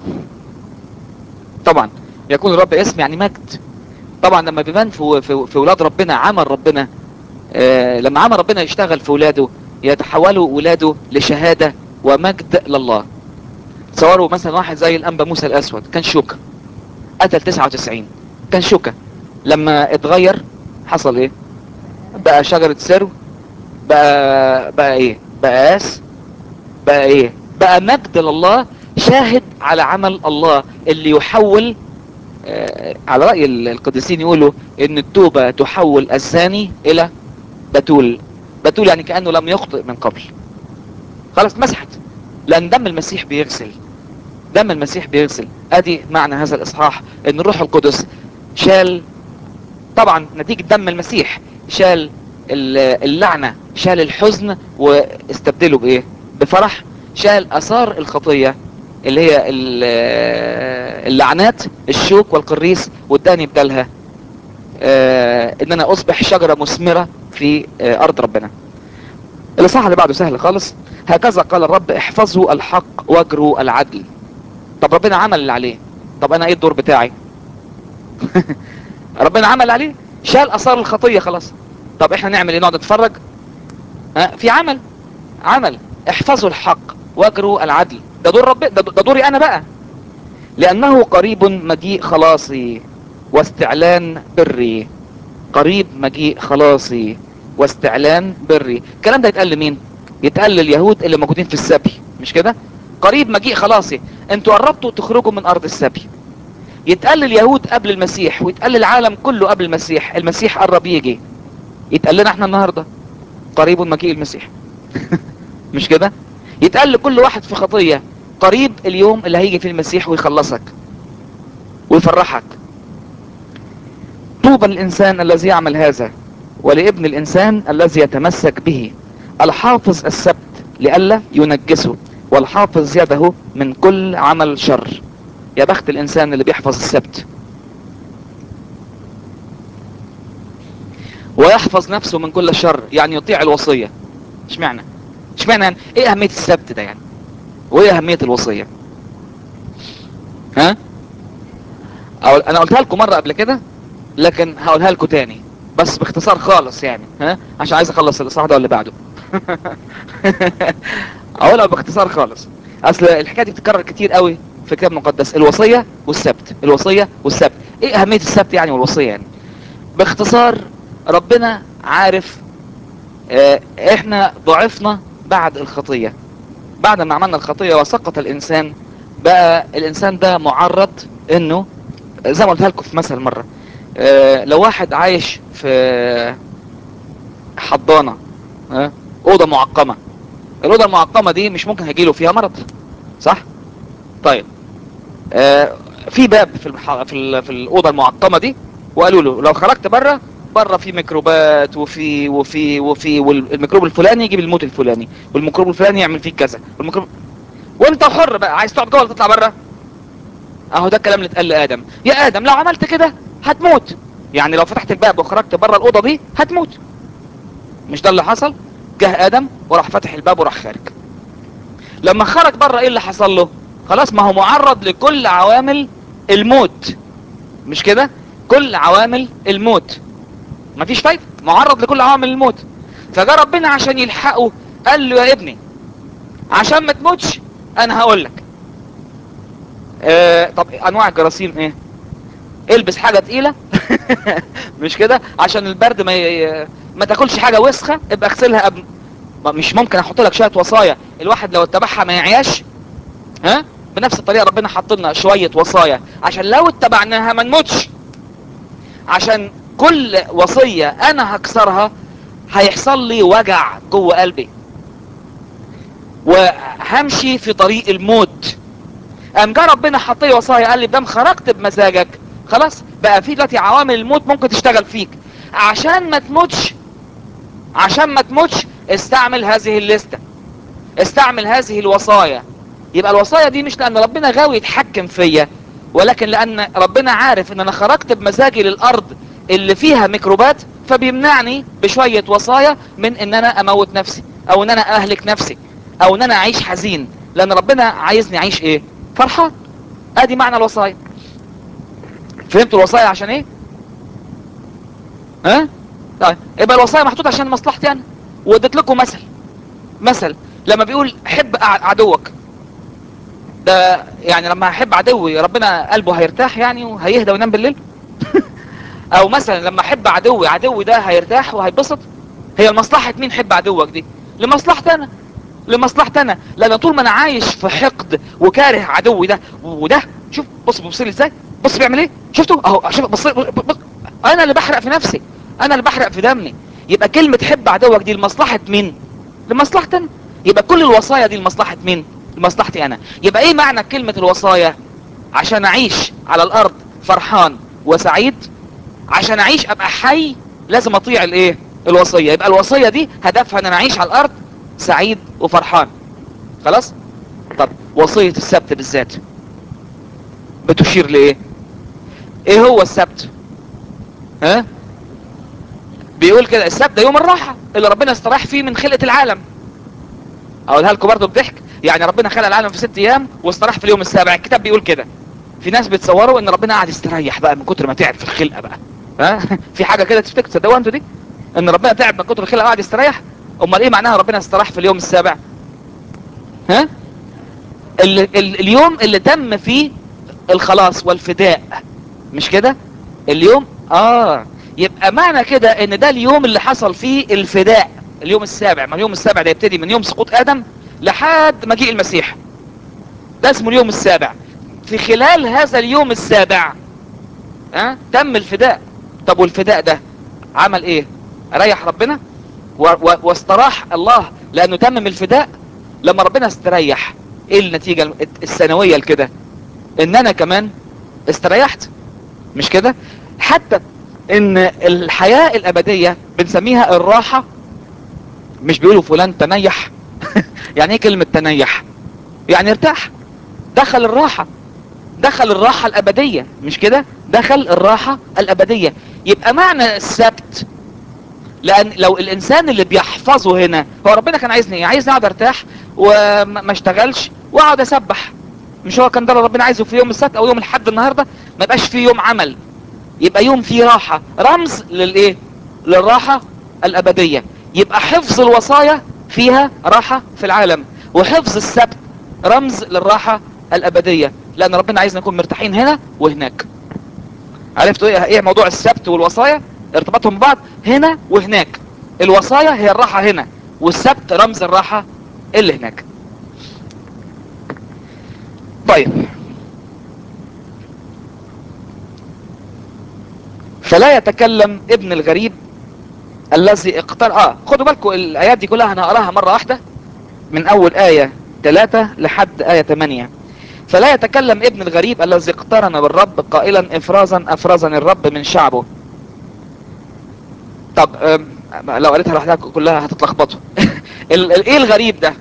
A: طبعا يكون الرب اسم يعني مجد طبعا لما بيبان في, في, في ولاد ربنا عمل ربنا آه لما عمل ربنا يشتغل في ولاده يتحولوا ولاده لشهادة ومجد لله تصوروا مثلا واحد زي الانبا موسى الاسود كان شوكة قتل 99 كان شوكة لما اتغير حصل ايه بقى شجرة سرو بقى بقى ايه بقى قاس بقى ايه بقى مجد لله شاهد على عمل الله اللي يحول آه على رأي القديسين يقولوا ان التوبة تحول الزاني الى بتول بتول يعني كأنه لم يخطئ من قبل خلاص مسحت لان دم المسيح بيغسل دم المسيح بيغسل ادي معنى هذا الاصحاح ان الروح القدس شال طبعا نتيجة دم المسيح شال اللعنة شال الحزن واستبدله بايه بفرح شال اثار الخطية اللي هي اللعنات الشوك والقريس واداني بدلها آه ان انا اصبح شجرة مثمرة في آه ارض ربنا الاصحاح اللي بعده سهل خالص هكذا قال الرب احفظوا الحق واجروا العدل طب ربنا عمل اللي عليه طب انا ايه الدور بتاعي ربنا عمل عليه شال اثار الخطية خلاص طب احنا نعمل ايه نقعد نتفرج ها في عمل عمل احفظوا الحق واجروا العدل ده دور رب ده دوري انا بقى لانه قريب مجيء خلاصي واستعلان بري قريب مجيء خلاصي واستعلان بري الكلام ده يتقال لمين يتقال لليهود اللي موجودين في السبي مش كده قريب مجيء خلاصي انتوا قربتوا تخرجوا من ارض السبي يتقال لليهود قبل المسيح ويتقال للعالم كله قبل المسيح المسيح قرب يجي يتقال لنا احنا النهارده قريب مجيء المسيح مش كده يتقال لكل واحد في خطية قريب اليوم اللي هيجي فيه المسيح ويخلصك ويفرحك طوبى الإنسان الذي يعمل هذا ولابن الإنسان الذي يتمسك به الحافظ السبت لئلا ينجسه والحافظ يده من كل عمل شر يا بخت الإنسان اللي بيحفظ السبت ويحفظ نفسه من كل شر يعني يطيع الوصية اشمعنى اشمعنى يعني ايه اهمية السبت ده يعني وايه اهمية الوصية ها أو انا قلتها لكم مرة قبل كده لكن هقولها لكم تاني بس باختصار خالص يعني ها عشان عايز اخلص الاصحاح ده واللي بعده اقولها باختصار خالص اصل الحكايه دي بتتكرر كتير قوي في الكتاب المقدس الوصيه والسبت الوصيه والسبت ايه اهميه السبت يعني والوصيه يعني باختصار ربنا عارف اه احنا ضعفنا بعد الخطيه بعد ما عملنا الخطيه وسقط الانسان بقى الانسان ده معرض انه زي ما قلتها لكم في مثل مره اه لو واحد عايش في حضانه اه اوضه معقمه الاوضه المعقمه دي مش ممكن هيجيله فيها مرض صح طيب آه في باب في المح... في, ال... في الاوضه المعقمه دي وقالوا له لو خرجت بره بره في ميكروبات وفي وفي وفي والميكروب الفلاني يجيب الموت الفلاني والميكروب الفلاني يعمل فيك كذا والميكروب وانت حر بقى عايز تقعد جوه ولا تطلع بره اهو ده الكلام اللي اتقال لادم يا ادم لو عملت كده هتموت يعني لو فتحت الباب وخرجت بره الاوضه دي هتموت مش ده اللي حصل جه ادم وراح فتح الباب وراح خارج لما خرج بره ايه اللي حصل له خلاص ما هو معرض لكل عوامل الموت مش كده كل عوامل الموت مفيش فايدة معرض لكل عوامل الموت فجاء ربنا عشان يلحقه قال له يا ابني عشان ما تموتش انا هقول لك اه طب انواع الجراثيم ايه البس حاجة تقيلة مش كده عشان البرد ما ي... ما تاكلش حاجة وسخة ابقى اغسلها قبل مش ممكن احط لك شوية وصايا الواحد لو اتبعها ما يعياش ها بنفس الطريقة ربنا حط لنا شوية وصايا عشان لو اتبعناها ما نموتش عشان كل وصية انا هكسرها هيحصل لي وجع جوه قلبي وهمشي في طريق الموت قام جه ربنا حط لي وصايا قال لي بدام خرجت بمزاجك خلاص بقى في دلوقتي عوامل الموت ممكن تشتغل فيك عشان ما تموتش عشان ما تموتش استعمل هذه الليستة استعمل هذه الوصايا يبقى الوصايا دي مش لان ربنا غاوي يتحكم فيا ولكن لان ربنا عارف ان انا خرجت بمزاجي للارض اللي فيها ميكروبات فبيمنعني بشوية وصايا من ان انا اموت نفسي او ان انا اهلك نفسي او ان انا اعيش حزين لان ربنا عايزني اعيش ايه فرحان ادي معنى الوصايا فهمتوا الوصايا عشان ايه ها طيب يبقى الوصايا محطوطه عشان مصلحتي انا واديت لكم مثل مثل لما بيقول حب عدوك ده يعني لما احب عدوي ربنا قلبه هيرتاح يعني وهيهدى وينام بالليل او مثلا لما احب عدوي عدوي ده هيرتاح وهيبسط هي لمصلحة مين حب عدوك دي لمصلحتي انا لمصلحتي انا لان طول ما انا عايش في حقد وكاره عدوي ده وده شوف بص بص لي ازاي بص بيعمل ايه شفتوا اهو شوف بص, بص انا اللي بحرق في نفسي انا اللي بحرق في دمي يبقى كلمة حب عدوك دي لمصلحة مين لمصلحتي انا يبقى كل الوصايا دي لمصلحة مين لمصلحتي انا يبقى ايه معنى كلمة الوصايا عشان اعيش على الارض فرحان وسعيد عشان اعيش ابقى حي لازم اطيع الايه الوصية يبقى الوصية دي هدفها ان انا اعيش على الارض سعيد وفرحان خلاص طب وصية السبت بالذات بتشير لايه ايه هو السبت ها بيقول كده السبت ده يوم الراحة اللي ربنا استراح فيه من خلقة العالم اقولها لكم برضه بضحك يعني ربنا خلق العالم في ست ايام واستراح في اليوم السابع الكتاب بيقول كده في ناس بتصوروا ان ربنا قاعد يستريح بقى من كتر ما تعب في الخلقه بقى ها في حاجه كده تفتكر تصدقوا انتوا دي ان ربنا تعب من كتر الخلقه قاعد يستريح امال ايه معناها ربنا استراح في اليوم السابع ها ال ال اليوم اللي تم فيه الخلاص والفداء مش كده اليوم اه يبقى معنى كده ان ده اليوم اللي حصل فيه الفداء اليوم السابع ما اليوم السابع ده يبتدي من يوم سقوط ادم لحد مجيء المسيح ده اسمه اليوم السابع في خلال هذا اليوم السابع أه؟ تم الفداء طب والفداء ده عمل ايه ريح ربنا و و واستراح الله لانه تمم الفداء لما ربنا استريح ايه النتيجة السنوية لكده ان انا كمان استريحت مش كده حتى ان الحياة الابدية بنسميها الراحة مش بيقولوا فلان تنيح يعني ايه كلمة تنيح يعني ارتاح دخل الراحة دخل الراحة الابدية مش كده دخل الراحة الابدية يبقى معنى السبت لان لو الانسان اللي بيحفظه هنا هو ربنا كان عايزني عايزني اقعد ارتاح وما اشتغلش واقعد اسبح مش هو كان ده ربنا عايزه في يوم السبت او يوم الحد النهاردة ما يبقاش في يوم عمل يبقى يوم فيه راحة رمز للايه للراحة الابدية يبقى حفظ الوصايا فيها راحة في العالم وحفظ السبت رمز للراحة الابدية لان ربنا عايزنا نكون مرتاحين هنا وهناك عرفتوا ايه ايه موضوع السبت والوصايا ارتباطهم ببعض هنا وهناك الوصايا هي الراحة هنا والسبت رمز الراحة اللي هناك طيب فلا يتكلم ابن الغريب الذي اقتر اه خدوا بالكم الايات دي كلها هنقراها مرة واحدة من اول آية 3 لحد آية 8 فلا يتكلم ابن الغريب الذي اقترن بالرب قائلا افرازا افرزني الرب من شعبه طب أم، لو قريتها لوحدها كلها هتتلخبطوا ال- ال- ايه الغريب ده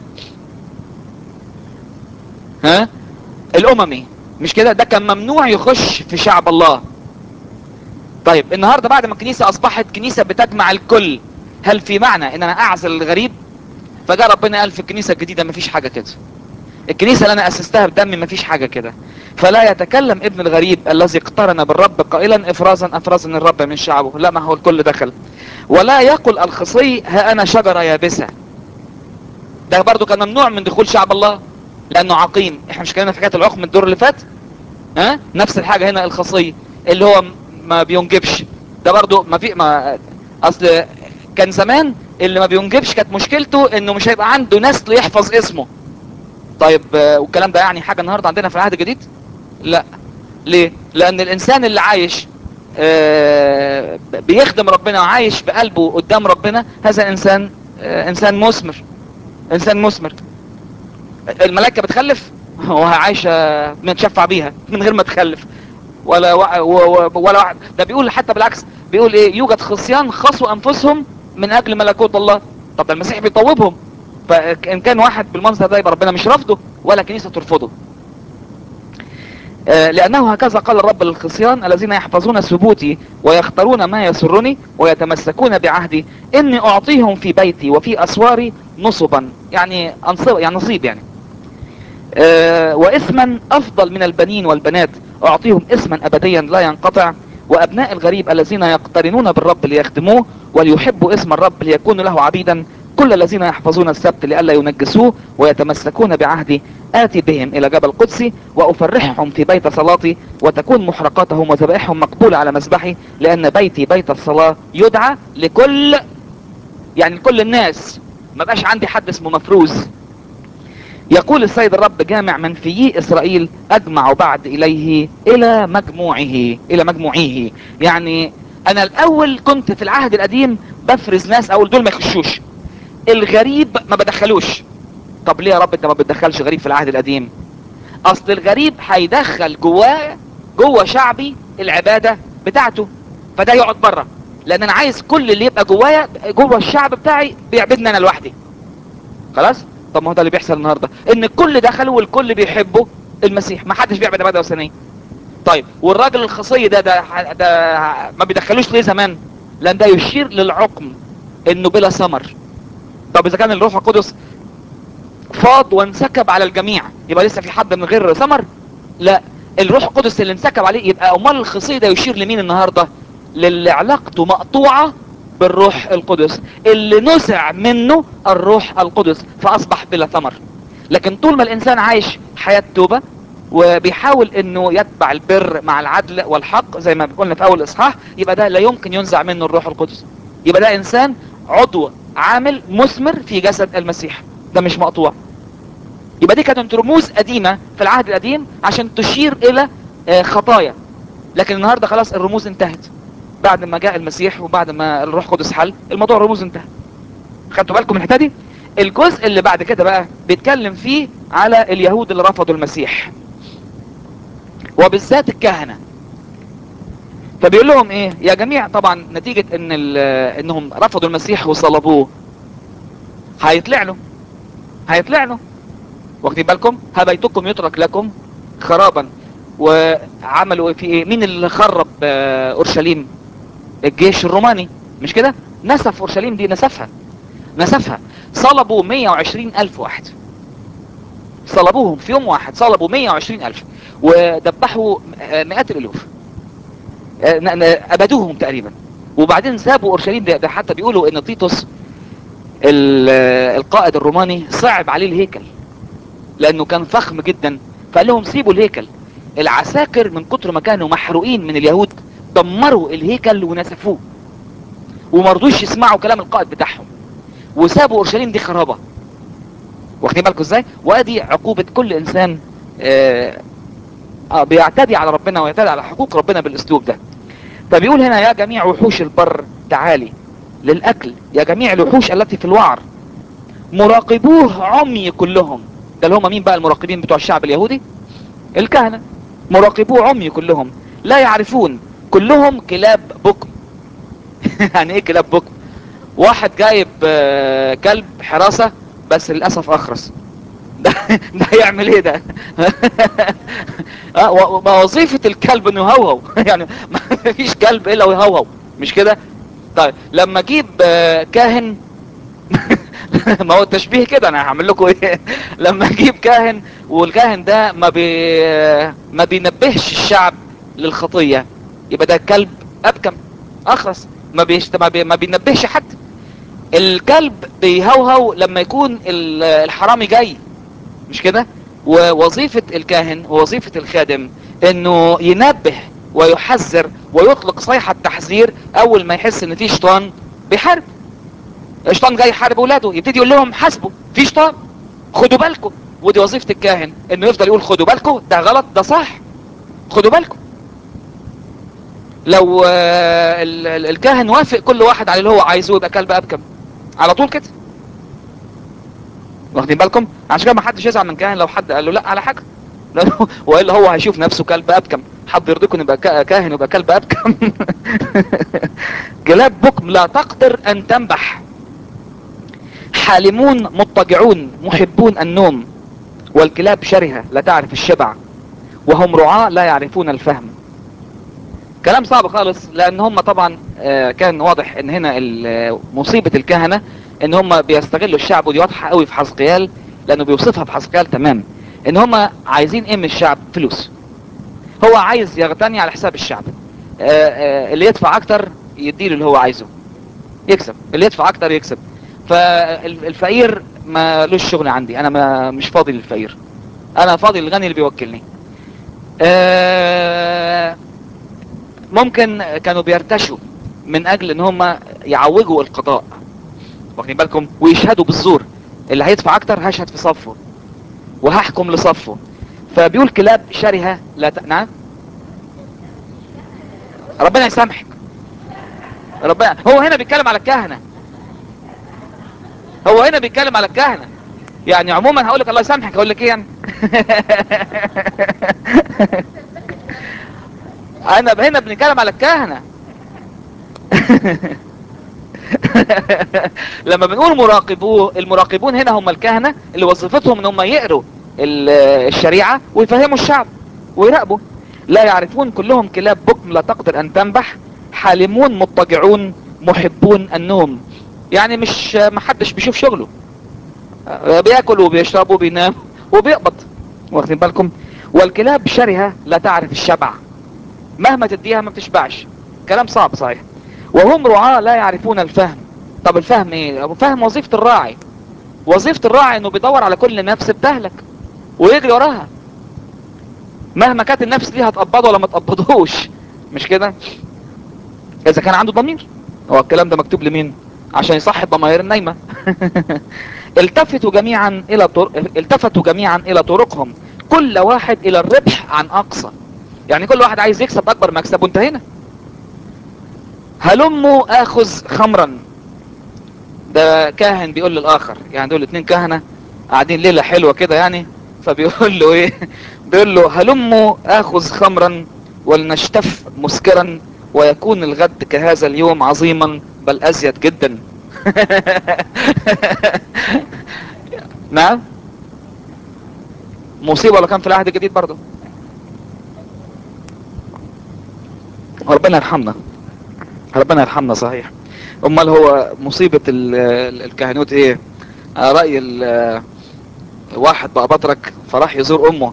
A: ها الاممي مش كده ده كان ممنوع يخش في شعب الله طيب النهارده بعد ما الكنيسه اصبحت كنيسه بتجمع الكل هل في معنى ان انا اعزل الغريب فجاء ربنا قال في الكنيسه الجديده مفيش حاجه كده الكنيسه اللي انا اسستها بدمي مفيش حاجه كده فلا يتكلم ابن الغريب الذي اقترن بالرب قائلا افرازا افرزني الرب من شعبه لا ما هو الكل دخل ولا يقل الخصي ها انا شجره يابسه ده برضو كان ممنوع من دخول شعب الله لانه عقيم احنا مش كلامنا في حكايه العقم الدور اللي فات ها نفس الحاجه هنا الخصي اللي هو م- ما بينجبش ده برضو ما في ما اصل كان زمان اللي ما بينجبش كانت مشكلته انه مش هيبقى عنده نسل يحفظ اسمه طيب آه، والكلام ده يعني حاجه النهارده عندنا في العهد الجديد لا ليه لان الانسان اللي عايش آه، بيخدم ربنا وعايش بقلبه قدام ربنا هذا انسان آه، انسان مثمر انسان مثمر الملائكه بتخلف هو عايشه متشفع بيها من غير ما تخلف ولا وا- و- و- ولا واحد ده بيقول حتى بالعكس بيقول ايه يوجد خصيان خصوا انفسهم من اجل ملكوت الله طب ده المسيح بيطوبهم فان كان واحد بالمنظر ده يبقى ربنا مش رافضه ولا كنيسه ترفضه آه، لأنه هكذا قال الرب للخصيان الذين يحفظون ثبوتي ويختارون ما يسرني ويتمسكون بعهدي إني أعطيهم في بيتي وفي أسواري نصبا يعني أنصب يعني نصيب يعني آه، وإثما أفضل من البنين والبنات أعطيهم إثما أبديا لا ينقطع وأبناء الغريب الذين يقترنون بالرب ليخدموه وليحبوا اسم الرب ليكونوا له عبيدا كل الذين يحفظون السبت لئلا ينجسوه ويتمسكون بعهدي آتي بهم إلى جبل قدسي وأفرحهم في بيت صلاتي وتكون محرقاتهم وذبائحهم مقبولة على مذبحي لأن بيتي بيت الصلاة يدعى لكل يعني لكل الناس ما بقاش عندي حد اسمه مفروز يقول السيد الرب جامع منفيي إسرائيل أجمع بعد إليه إلى مجموعه إلى مجموعيه يعني أنا الأول كنت في العهد القديم بفرز ناس أول دول ما يخشوش الغريب ما بدخلوش طب ليه يا رب انت ما بتدخلش غريب في العهد القديم اصل الغريب هيدخل جواه جوه شعبي العباده بتاعته فده يقعد بره لان انا عايز كل اللي يبقى جوايا جوه الشعب بتاعي بيعبدني انا لوحدي خلاص طب ما هو ده اللي بيحصل النهارده ان الكل دخلوا والكل بيحبوا المسيح ما حدش بيعبد عباده وثنيه طيب والراجل الخصي ده ده ده ما بيدخلوش ليه زمان لان ده يشير للعقم انه بلا ثمر طب اذا كان الروح القدس فاض وانسكب على الجميع يبقى لسه في حد من غير ثمر لا الروح القدس اللي انسكب عليه يبقى امال الخصي ده يشير لمين النهارده للي علاقته مقطوعه بالروح القدس اللي نزع منه الروح القدس فاصبح بلا ثمر لكن طول ما الانسان عايش حياه توبه وبيحاول انه يتبع البر مع العدل والحق زي ما قلنا في اول اصحاح يبقى ده لا يمكن ينزع منه الروح القدس يبقى ده انسان عضو عامل مثمر في جسد المسيح ده مش مقطوع يبقى دي كانت رموز قديمة في العهد القديم عشان تشير الى آه، خطايا لكن النهاردة خلاص الرموز انتهت بعد ما جاء المسيح وبعد ما الروح القدس حل الموضوع الرموز انتهى خدتوا بالكم من الحته دي الجزء اللي بعد كده بقى بيتكلم فيه على اليهود اللي رفضوا المسيح وبالذات الكهنة فبيقول لهم ايه يا جميع طبعا نتيجة ان ال- انهم رفضوا المسيح وصلبوه هيطلع له هيطلع له واخدين بالكم ها بيتكم يترك لكم خرابا وعملوا في ايه مين اللي خرب آه، اورشليم الجيش الروماني مش كده نسف اورشليم دي نسفها نسفها صلبوا 120 الف واحد صلبوهم في يوم واحد صلبوا 120 الف ودبحوا آه، مئات الالوف آه، ن- ن- ابدوهم تقريبا وبعدين سابوا اورشليم ده, ده حتى بيقولوا ان تيتوس ال- آه، القائد الروماني صعب عليه الهيكل لانه كان فخم جدا فقال لهم سيبوا الهيكل العساكر من كتر ما كانوا محروقين من اليهود دمروا الهيكل ونسفوه وما رضوش يسمعوا كلام القائد بتاعهم وسابوا اورشليم دي خرابه واخدين بالكم ازاي وادي عقوبه كل انسان آه آه بيعتدي على ربنا ويعتدي على حقوق ربنا بالاسلوب ده فبيقول هنا يا جميع وحوش البر تعالي للاكل يا جميع الوحوش التي في الوعر مراقبوه عمي كلهم ده اللي هم مين بقى المراقبين بتوع الشعب اليهودي الكهنة مراقبو عمي كلهم لا يعرفون كلهم كلاب بكم يعني ايه كلاب بكم واحد جايب آه، كلب حراسة بس للأسف أخرس ده ده هيعمل ايه ده آه، و- و- وظيفة الكلب انه يهوهو يعني ما فيش كلب الا ويهوهو مش كده طيب لما اجيب آه، كاهن ما هو التشبيه كده انا هعمل لكم ايه لما اجيب كاهن والكاهن ده ما بي ما بينبهش الشعب للخطيه يبقى ده كلب ابكم اخرس ما بيشت ما, بي ما بينبهش حد الكلب بيهوهو لما يكون ال- الحرامي جاي مش كده ووظيفة الكاهن ووظيفة الخادم انه ينبه ويحذر ويطلق صيحة تحذير اول ما يحس ان في شيطان بيحارب الشيطان جاي يحارب اولاده يبتدي يقول لهم حاسبوا في شيطان خدوا بالكم ودي وظيفة الكاهن انه يفضل يقول خدوا بالكم ده غلط ده صح خدوا بالكم لو آه، ال- ال- الكاهن وافق كل واحد على اللي هو عايزه يبقى كلب ابكم على طول كده واخدين بالكم عشان كده ما حدش يزعل من كاهن لو حد قال له لا على حاجه لأنه- والا هو هيشوف نفسه كلب ابكم حد يرضيكم يبقى كا- كاهن ويبقى كلب ابكم كلاب بكم لا تقدر ان تنبح حالمون مضطجعون محبون النوم والكلاب شرهة لا تعرف الشبع وهم رعاة لا يعرفون الفهم كلام صعب خالص لان هم طبعا آه، كان واضح ان هنا ال- مصيبة الكهنة ان هم بيستغلوا الشعب ودي واضحة قوي في حزقيال لانه بيوصفها في حزقيال تمام ان هم عايزين ايه من الشعب فلوس هو عايز يغتني على حساب الشعب آه، آه، اللي يدفع اكتر يديله اللي هو عايزه يكسب اللي يدفع اكتر يكسب فالفقير ما لوش شغل عندي انا ما مش فاضي للفقير انا فاضي للغني اللي بيوكلني آه، ممكن كانوا بيرتشوا من اجل ان هم يعوجوا القضاء واخدين بالكم ويشهدوا بالزور اللي هيدفع اكتر هشهد في صفه وهحكم لصفه فبيقول كلاب شرهة لا ت... نعم ربنا يسامحك ربنا هو هنا بيتكلم على الكهنة هو هنا بيتكلم على الكهنة يعني عموما هقول لك الله يسامحك هقول لك ايه يعني انا هنا بنتكلم على الكهنة لما بنقول مراقبوه المراقبون هنا هم الكهنة اللي وظيفتهم ان هم يقروا ال- الشريعة ويفهموا الشعب ويراقبوا لا يعرفون كلهم كلاب بكم لا تقدر ان تنبح حالمون مضطجعون محبون النوم يعني مش محدش بيشوف شغله آه، بياكل وبيشرب وبينام وبيقبض واخدين بالكم والكلاب شرهة لا تعرف الشبع مهما تديها ما بتشبعش كلام صعب صحيح وهم رعاة لا يعرفون الفهم طب الفهم ايه فهم وظيفة الراعي وظيفة الراعي انه بيدور على كل نفس بتهلك ويجري وراها مهما كانت النفس دي هتقبضه ولا ما تقبضهوش مش كده اذا كان عنده ضمير هو الكلام ده مكتوب لمين عشان يصحي الضمائر النايمة التفتوا جميعا الى طرق التفتوا جميعا الى طرقهم كل واحد الى الربح عن اقصى يعني كل واحد عايز يكسب اكبر مكسب وانتهينا هلموا اخذ خمرا ده كاهن بيقول للاخر يعني دول اتنين كهنة قاعدين ليلة حلوة كده يعني فبيقول له ايه بيقول له هلموا اخذ خمرا ولنشتف مسكرا ويكون الغد كهذا اليوم عظيما بل ازيد جدا نعم مصيبة ولا كان في العهد الجديد برضه ربنا يرحمنا ربنا يرحمنا صحيح امال هو مصيبة ال- ال- الكهنوت ايه على رأي ال- واحد بقى بطرك فراح يزور امه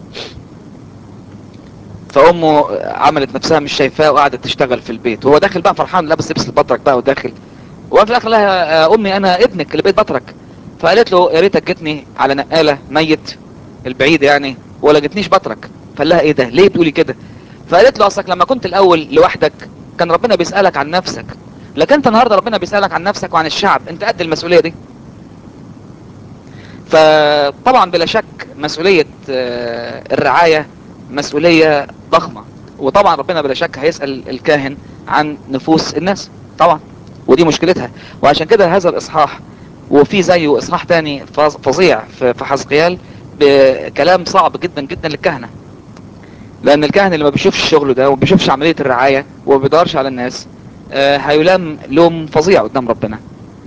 A: فامه عملت نفسها مش شايفاه وقعدت تشتغل في البيت وهو داخل بقى فرحان لابس لبس البطرك بقى وداخل وفي الاخر لها يا امي انا ابنك اللي بيت بطرك فقالت له يا ريتك جتني على نقاله ميت البعيد يعني ولا جتنيش بطرك فقال لها ايه ده ليه بتقولي كده فقالت له اصلك لما كنت الاول لوحدك كان ربنا بيسالك عن نفسك لكن انت النهارده ربنا بيسالك عن نفسك وعن الشعب انت قد المسؤوليه دي فطبعا بلا شك مسؤوليه آه، الرعايه مسؤوليه ضخمه وطبعا ربنا بلا شك هيسال الكاهن عن نفوس الناس طبعا ودي مشكلتها وعشان كده هذا الاصحاح وفي زيه اصحاح تاني فظ- فظيع في في حزقيال بكلام صعب جدا جدا للكهنه لان الكاهن اللي ما بيشوفش شغله ده وما بيشوفش عملية الرعاية وما بيدورش على الناس آه هيلام لوم فظيع قدام ربنا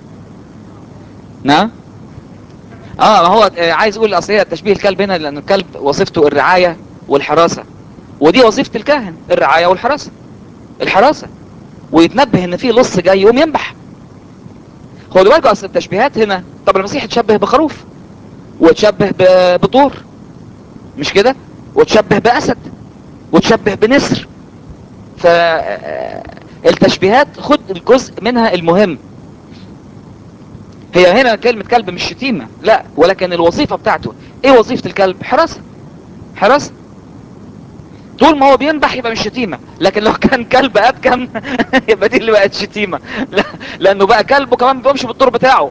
A: نعم اه ما هو آه عايز اقول اصل هي تشبيه الكلب هنا لان الكلب وظيفته الرعاية والحراسة ودي وظيفة الكاهن الرعاية والحراسة الحراسة ويتنبه ان في لص جاي يقوم ينبح خدوا بالكم اصل التشبيهات هنا طب المسيح اتشبه بخروف وتشبه ب- بطور مش كده وتشبه باسد وتشبه بنسر فالتشبيهات خد الجزء منها المهم هي هنا كلمة كلب مش شتيمة لا ولكن الوظيفة بتاعته ايه وظيفة الكلب حراسة حراسة طول ما هو بينبح يبقى مش شتيمة لكن لو كان كلب ابكم يبقى دي اللي بقت شتيمة لا لانه بقى كلب وكمان ما بيقومش بالدور بتاعه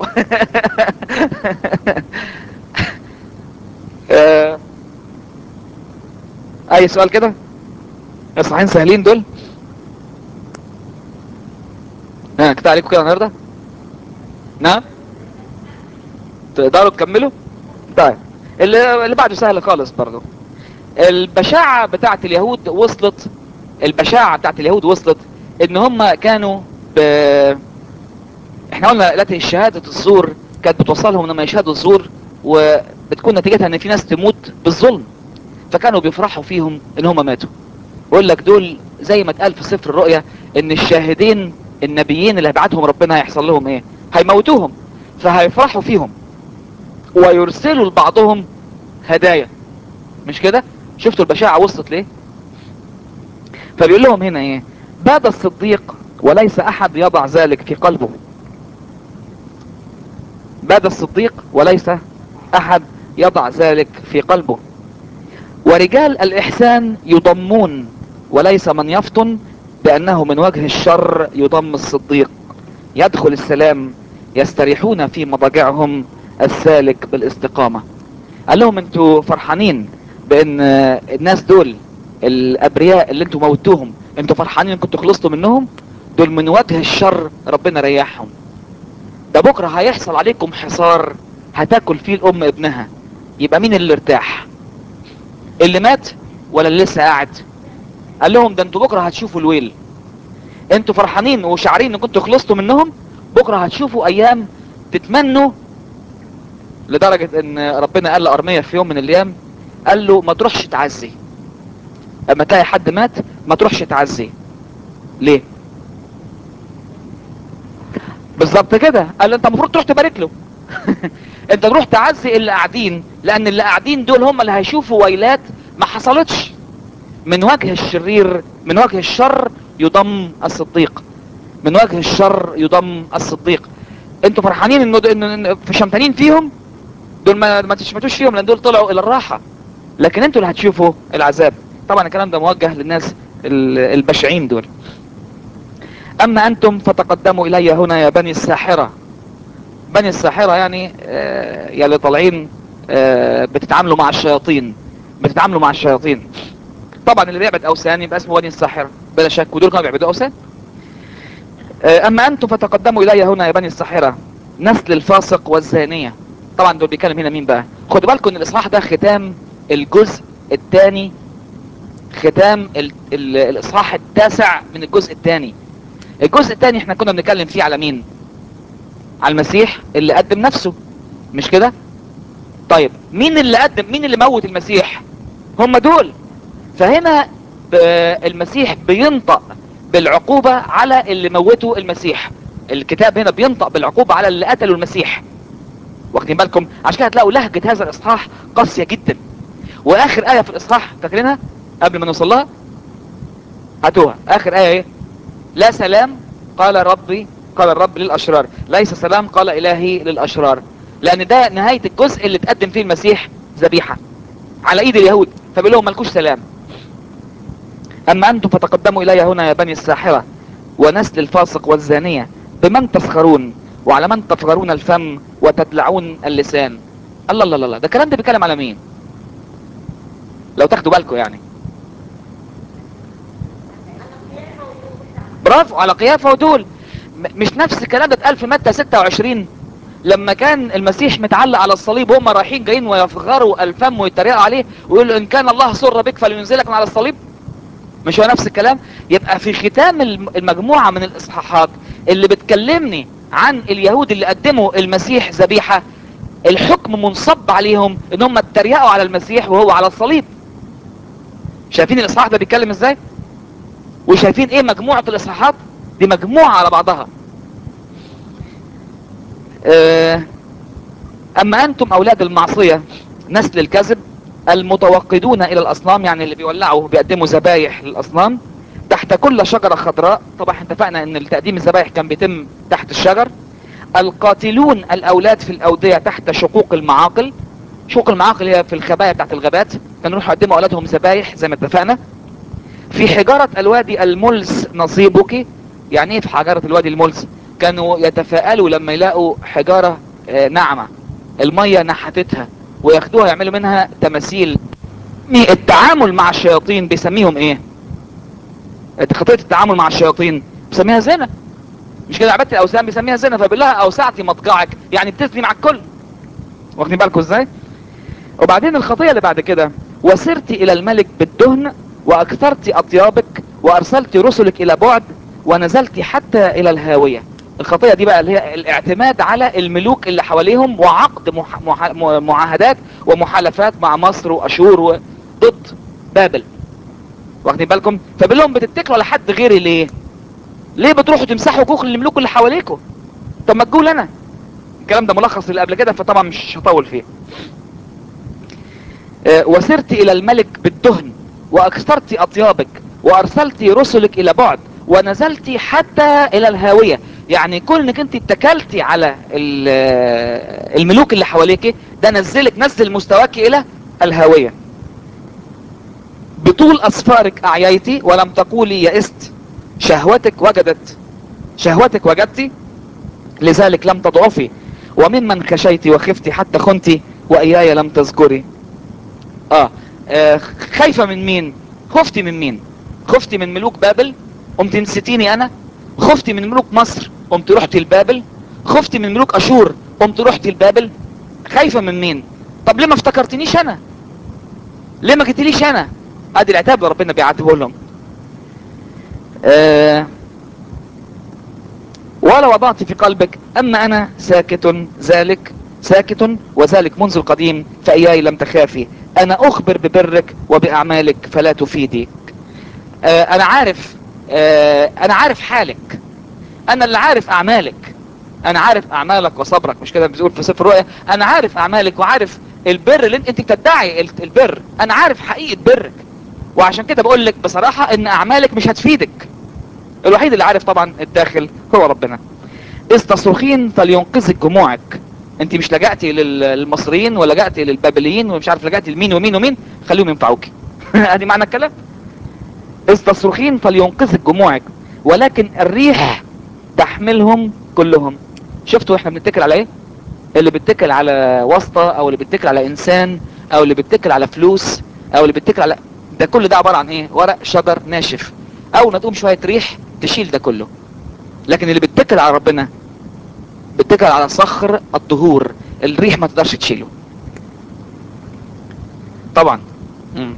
A: آه، اي سؤال كده اصحين سهلين دول ها كده عليكم كده النهارده نعم تقدروا تكملوا طيب اللي, اللي بعده سهل خالص برضو البشاعة بتاعت اليهود وصلت البشاعة بتاعت اليهود وصلت ان هم كانوا ب... احنا قلنا دلوقتي شهادة الزور كانت بتوصلهم انهم يشهدوا الزور وبتكون نتيجتها ان في ناس تموت بالظلم فكانوا بيفرحوا فيهم ان هم ماتوا بقول لك دول زي ما اتقال في سفر الرؤيا ان الشاهدين النبيين اللي هيبعتهم ربنا هيحصل لهم ايه هيموتوهم فهيفرحوا فيهم ويرسلوا لبعضهم هدايا مش كده شفتوا البشاعة وصلت ليه فبيقول لهم هنا ايه باد الصديق وليس احد يضع ذلك في قلبه باد الصديق وليس احد يضع ذلك في قلبه ورجال الاحسان يضمون وليس من يفطن بانه من وجه الشر يضم الصديق يدخل السلام يستريحون في مضاجعهم السالك بالاستقامة قال لهم انتوا فرحانين بان الناس دول الابرياء اللي انتوا موتوهم انتوا فرحانين ان كنتوا خلصتوا منهم دول من وجه الشر ربنا ريحهم ده بكرة هيحصل عليكم حصار هتاكل فيه الام ابنها يبقى مين اللي ارتاح اللي مات ولا اللي لسه قاعد قال لهم ده انتوا بكرة هتشوفوا الويل انتوا فرحانين وشعرين ان كنتوا خلصتوا منهم بكرة هتشوفوا ايام تتمنوا لدرجة ان ربنا قال لأرمية في يوم من الايام قال له ما تروحش تعزي اما تلاقي حد مات ما تروحش تعزي ليه بالظبط كده قال له انت المفروض تروح تبارك له انت تروح تعزي اللي قاعدين لان اللي قاعدين دول هم اللي هيشوفوا ويلات ما حصلتش من وجه الشرير من وجه الشر يضم الصديق من وجه الشر يضم الصديق انتوا فرحانين انه ان في شمتانين فيهم دول ما, ما تشمتوش فيهم لان دول طلعوا الى الراحة لكن انتوا اللي هتشوفوا العذاب طبعا الكلام ده موجه للناس البشعين دول اما انتم فتقدموا الي هنا يا بني الساحرة بني الساحرة يعني آه يا اللي طالعين آه بتتعاملوا مع الشياطين بتتعاملوا مع الشياطين طبعا اللي بيعبد اوثان يبقى اسمه بني الساحرة بلا شك ودول كانوا بيعبدوا اوثان آه اما انتم فتقدموا الي هنا يا بني الساحرة نسل الفاسق والزانية طبعا دول بيتكلم هنا مين بقى خدوا بالكم ان الاصحاح ده ختام الجزء الثاني ختام ال ال الاصحاح التاسع من الجزء الثاني الجزء الثاني احنا كنا بنتكلم فيه على مين على المسيح اللي قدم نفسه مش كده طيب مين اللي قدم مين اللي موت المسيح هم دول فهنا المسيح بينطق بالعقوبة على اللي موتوا المسيح الكتاب هنا بينطق بالعقوبة على اللي قتلوا المسيح واخدين بالكم عشان كده هتلاقوا لهجة هذا الاصحاح قاسية جدا واخر اية في الاصحاح فاكرينها قبل ما نوصل لها هاتوها اخر اية ايه لا سلام قال ربي قال الرب للاشرار ليس سلام قال الهي للاشرار لان ده نهاية الجزء اللي تقدم فيه المسيح ذبيحة على ايد اليهود فبيقول لهم ملكوش سلام اما انتم فتقدموا الي هنا يا بني الساحرة ونسل الفاسق والزانية بمن تسخرون وعلى من تفغرون الفم وتدلعون اللسان الله الله الله ده الكلام ده بيتكلم على مين لو تاخدوا بالكم يعني برافو على قيافة ودول مش نفس الكلام ده اتقال في متى 26 لما كان المسيح متعلق على الصليب وهم رايحين جايين ويفغروا الفم ويتريقوا عليه ويقولوا ان كان الله سر بك فلينزلك من على الصليب مش هو نفس الكلام يبقى في ختام الم- المجموعة من الاصحاحات اللي بتكلمني عن اليهود اللي قدموا المسيح ذبيحة الحكم منصب عليهم ان هم اتريقوا على المسيح وهو على الصليب شايفين الاصحاح ده بيتكلم ازاي وشايفين ايه مجموعة الاصحاحات دي مجموعة على بعضها آه، اما انتم اولاد المعصية نسل الكذب المتوقدون الى الاصنام يعني اللي بيولعوا بيقدموا ذبايح للاصنام تحت كل شجرة خضراء طبعا احنا اتفقنا ان التقديم الذبايح كان بيتم تحت الشجر القاتلون الاولاد في الاودية تحت شقوق المعاقل شقوق المعاقل هي في الخبايا بتاعت الغابات كانوا يروحوا يقدموا اولادهم ذبايح زي ما اتفقنا في حجارة الوادي الملس نصيبك يعني ايه في حجارة الوادي الملس كانوا يتفائلوا لما يلاقوا حجارة آه، ناعمة المية نحتتها وياخدوها يعملوا منها تماثيل التعامل مع الشياطين بيسميهم ايه خطية التعامل مع الشياطين بيسميها زنا مش كده عبادة الاوثان بيسميها زنا فبيقول لها اوسعتي مضجعك يعني بتزني مع الكل واخدين بالكم ازاي وبعدين الخطية اللي بعد كده وسرت الى الملك بالدهن واكثرت اطيابك وارسلت رسلك الى بعد ونزلت حتى الى الهاوية الخطية دي بقى اللي هي الاعتماد على الملوك اللي حواليهم وعقد مح... مح... م- معاهدات ومحالفات مع مصر واشور و- ضد بابل واخدين بالكم فبيقول لهم بتتكلوا على حد غيري ليه ليه بتروحوا تمسحوا كوخ الملوك اللي حواليكم طب ما تجوا لنا الكلام ده ملخص اللي قبل كده فطبعا مش هطول فيه آه، وسرت الى الملك بالدهن واكثرت اطيابك وارسلت رسلك الى بعد ونزلت حتى الى الهاوية يعني كونك انت اتكلتي على ال- آه، الملوك اللي حواليك ده نزلك نزل مستواك الى الهاوية بطول اسفارك اعييتي ولم تقولي يئست شهوتك وجدت شهوتك وجدتي لذلك لم تضعفي وممن خشيت وخفتي حتى خنتي واياي لم تذكري آه. اه خايفة من مين خفتي من مين خفتي من ملوك بابل قمت نسيتيني انا خفتي من ملوك مصر قمت رحتي لبابل خفتي من ملوك اشور قمت رحتي لبابل خايفة من مين طب ليه ما افتكرتنيش انا ليه ما جيتليش انا ادي العتاب اللي ربنا بيعاتبه لهم آه ولا وضعت في قلبك اما انا ساكت ذلك ساكت وذلك منذ القديم فاياي لم تخافي انا اخبر ببرك وباعمالك فلا تفيدي آه انا عارف آه انا عارف حالك انا اللي عارف اعمالك انا عارف اعمالك وصبرك مش كده بيقول في سفر الرؤيا انا عارف اعمالك وعارف البر اللي انت انت بتدعي ال- البر انا عارف حقيقة برك وعشان كده بقول لك بصراحة ان اعمالك مش هتفيدك الوحيد اللي عارف طبعا الداخل هو ربنا اذ تصرخين فلينقذك جموعك انت مش لجأتي لل- للمصريين ولا لجأتي للبابليين ومش عارف لجأتي لمين ومين ومين خليهم ينفعوك ادي معنى الكلام اذ تصرخين فلينقذك جموعك ولكن الريح تحملهم كلهم شفتوا احنا بنتكل على ايه اللي بيتكل على واسطة او اللي بيتكل على انسان او اللي بيتكل على فلوس او اللي بيتكل على ده كل ده عبارة عن ايه ورق شجر ناشف اول ما تقوم شوية ريح تشيل ده كله لكن اللي بيتكل على ربنا بيتكل على صخر الطهور الريح ما تقدرش تشيله طبعا مم.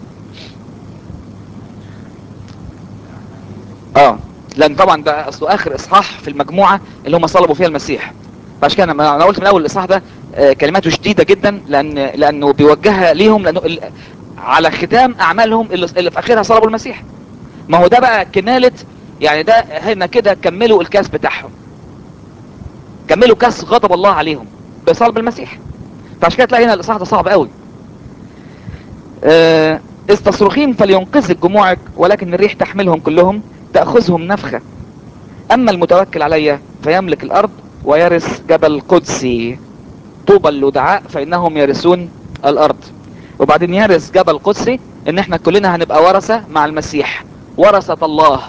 A: اه لان طبعا ده اصله اخر اصحاح في المجموعة اللي هم صلبوا فيها المسيح فعشان كده انا أنا قلت من اول الاصحاح ده آه، كلماته شديدة جدا لان لانه بيوجهها ليهم لانه ال- على ختام اعمالهم اللي, اللي في اخرها صلبوا المسيح ما هو ده بقى كمالة يعني ده هنا كده كملوا الكاس بتاعهم كملوا كاس غضب الله عليهم بصلب المسيح فعشان كده تلاقي هنا الاصحاح ده صعب قوي آه، اذ تصرخين فلينقذك جموعك ولكن الريح تحملهم كلهم تأخذهم نفخة اما المتوكل علي فيملك الارض ويرث جبل قدسي طوبى اللدعاء فانهم يرثون الارض وبعدين يرث جبل قدسي ان احنا كلنا هنبقى ورثة مع المسيح ورثة الله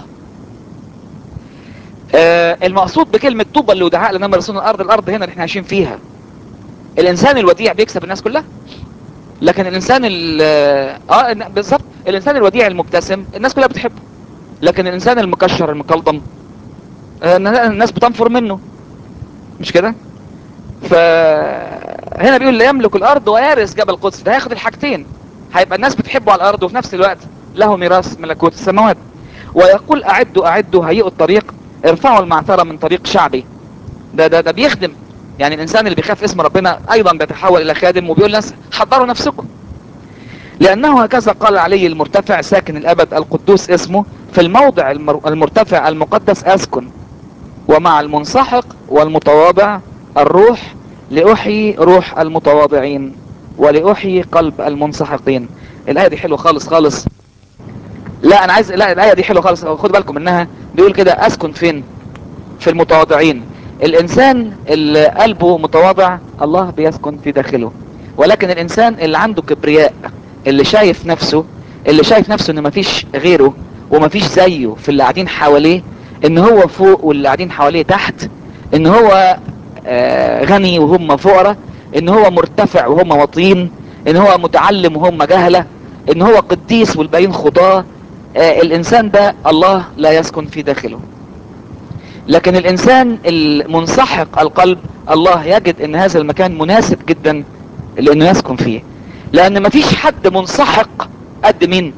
A: آه المقصود بكلمة طوبى اللدعاء لانهم يرثون الارض الارض هنا اللي احنا عايشين فيها الانسان الوديع بيكسب الناس كلها لكن الانسان ال اه إن- بالظبط الانسان الوديع المبتسم الناس كلها بتحبه لكن الانسان المكشر المكلضم آه، الناس بتنفر منه مش كده فهنا بيقول لا يملك الارض ويرث جبل القدس ده هياخد الحاجتين هيبقى الناس بتحبه على الارض وفي نفس الوقت له ميراث ملكوت السماوات ويقول اعدوا اعدوا هيئوا الطريق ارفعوا المعثره من طريق شعبي ده ده ده بيخدم يعني الانسان اللي بيخاف اسم ربنا ايضا بيتحول الى خادم وبيقول للناس حضروا نفسكم لانه هكذا قال علي المرتفع ساكن الابد القدوس اسمه في الموضع المر- المرتفع المقدس اسكن ومع المنسحق والمتواضع الروح لأحيي روح المتواضعين ولأحيي قلب المنسحقين الآية دي حلوة خالص خالص لا أنا عايز لا الآية دي حلوة خالص خد بالكم منها بيقول كده أسكن فين في المتواضعين الإنسان اللي قلبه متواضع الله بيسكن في داخله ولكن الإنسان اللي عنده كبرياء اللي شايف نفسه اللي شايف نفسه إن مفيش غيره ومفيش زيه في اللي قاعدين حواليه إن هو فوق واللي قاعدين حواليه تحت إن هو آه، غني وهم فقراء إن هو مرتفع وهم واطيين إن هو متعلم وهم جهلة إن هو قديس والباقيين خطاة آه، الإنسان ده الله لا يسكن في داخله لكن الانسان المنسحق القلب الله يجد ان هذا المكان مناسب جدا لانه يسكن فيه لان مفيش حد منسحق قد مين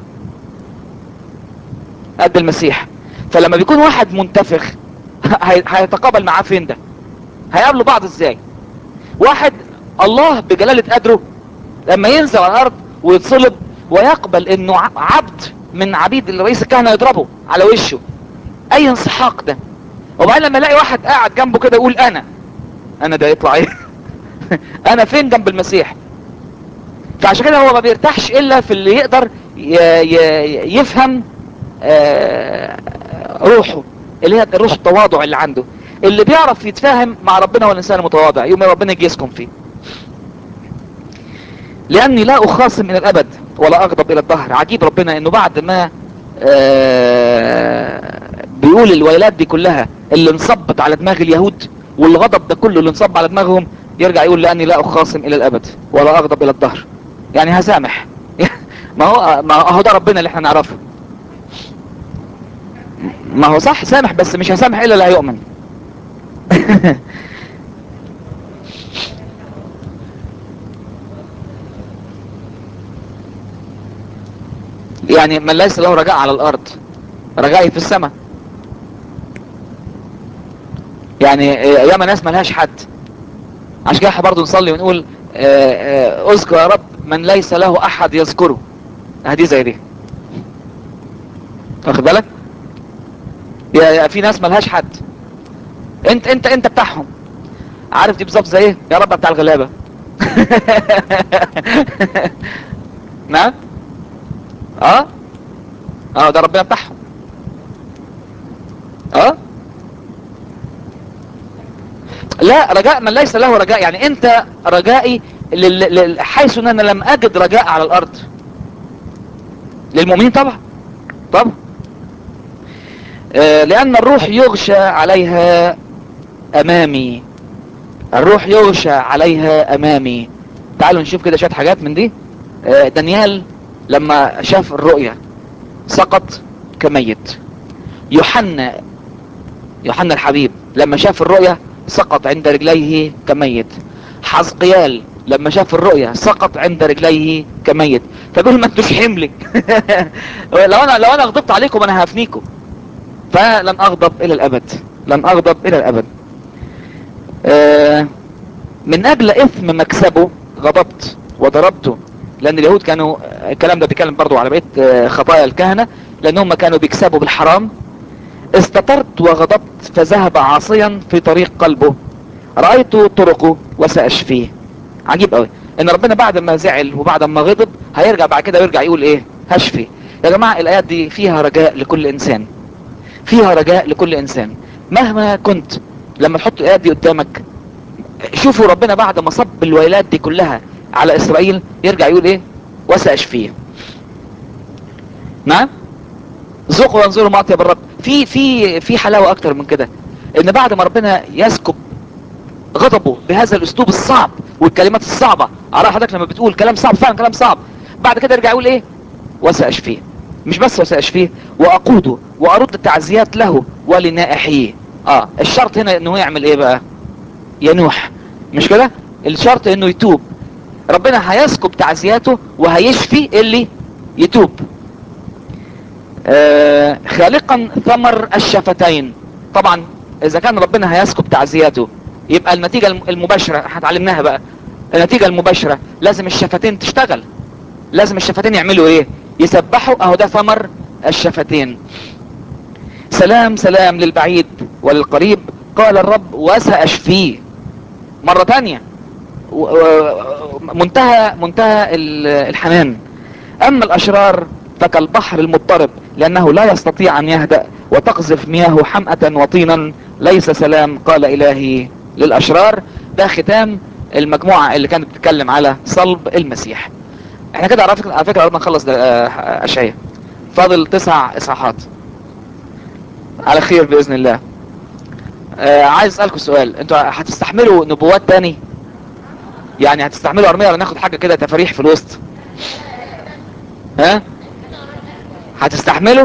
A: قد المسيح فلما بيكون واحد منتفخ هي- هيتقابل معاه فين ده هيقابلوا بعض ازاي واحد الله بجلالة قدره لما ينزل على الارض ويتصلب ويقبل انه ع- عبد من عبيد رئيس الكهنة يضربه على وشه اي انسحاق ده وبعدين لما الاقي واحد قاعد جنبه كده يقول انا انا ده يطلع ايه انا فين جنب المسيح فعشان كده هو ما بيرتاحش الا في اللي يقدر ي- ي- يفهم آه، روحه اللي هي الروح التواضع اللي عنده اللي بيعرف يتفاهم مع ربنا هو الانسان المتواضع يوم ربنا يجي يسكن فيه لاني لا اخاصم الى الابد ولا اغضب الى الدهر عجيب ربنا انه بعد ما آه، بيقول الويلات دي كلها اللي انصبت على دماغ اليهود والغضب ده كله اللي انصب على دماغهم يرجع يقول لاني لا اخاصم الى الابد ولا اغضب الى الدهر يعني هسامح ما هو ما هو ده ربنا اللي احنا نعرفه ما هو صح سامح بس مش هسامح الا اللي هيؤمن يعني من ليس له رجاء على الارض رجائي في السماء يعني ياما ناس ملهاش حد عشان كده احنا برضه نصلي ونقول آه، آه، اذكر يا رب من ليس له احد يذكره هدي زي دي واخد بالك يا يا في ناس ملهاش حد انت انت انت بتاعهم عارف دي بالظبط زي ايه يا رب بتاع الغلابه نعم اه اه ده ربنا بتاعهم اه لا رجاء من ليس له رجاء يعني انت رجائي لل... لل... حيث ان انا لم اجد رجاء على الارض للمؤمنين طبعا طبعا آه لان الروح يغشى عليها امامي الروح يغشى عليها امامي تعالوا نشوف كده شويه حاجات من دي آه دانيال لما شاف الرؤيا سقط كميت يوحنا يوحنا الحبيب لما شاف الرؤيا سقط عند رجليه كميت حزقيال لما شاف الرؤيا سقط عند رجليه كميت فبيقول ما انتوش حملي لو انا لو انا غضبت عليكم انا هفنيكم فلن اغضب الى الابد لن اغضب الى الابد آه من اجل اثم مكسبه غضبت وضربته لان اليهود كانوا الكلام ده بيتكلم برضو على بقيه آه، خطايا الكهنه لانهم كانوا بيكسبوا بالحرام استترت وغضبت فذهب عاصيا في طريق قلبه رأيت طرقه وسأشفيه عجيب قوي ان ربنا بعد ما زعل وبعد ما غضب هيرجع بعد كده ويرجع يقول ايه هشفي يا جماعة الايات دي فيها رجاء لكل انسان فيها رجاء لكل انسان مهما كنت لما تحط الايات دي قدامك شوفوا ربنا بعد ما صب الويلات دي كلها على اسرائيل يرجع يقول ايه وسأشفيه نعم ذوقوا وانظروا ما اطيب الرب في في في حلاوه اكتر من كده ان بعد ما ربنا يسكب غضبه بهذا الاسلوب الصعب والكلمات الصعبه على حضرتك لما بتقول كلام صعب فعلا كلام صعب بعد كده يرجع يقول ايه وساشفيه مش بس وساشفيه واقوده وارد التعزيات له ولنائحيه اه الشرط هنا انه يعمل ايه بقى ينوح مش كده الشرط انه يتوب ربنا هيسكب تعزياته وهيشفي اللي يتوب آه خالقا ثمر الشفتين طبعا اذا كان ربنا هيسكب تعزياته يبقى النتيجة الم- المباشرة هتعلمناها بقى النتيجة المباشرة لازم الشفتين تشتغل لازم الشفتين يعملوا ايه يسبحوا اهو ده ثمر الشفتين سلام سلام للبعيد وللقريب قال الرب وسأشفيه مرة تانية و- و- منتهى منتهى ال- الحنان اما الاشرار فكالبحر المضطرب لانه لا يستطيع ان يهدأ وتقذف مياهه حمأة وطينا ليس سلام قال الهي للاشرار ده ختام المجموعة اللي كانت بتتكلم على صلب المسيح احنا كده على فكرة على فكرة قربنا نخلص ده- آه، اشعياء فاضل تسع اصحاحات على خير باذن الله آه عايز اسالكم سؤال انتوا هتستحملوا نبوات تاني يعني هتستحملوا ارميه ولا ناخد حاجه كده تفاريح في الوسط ها هتستحملوا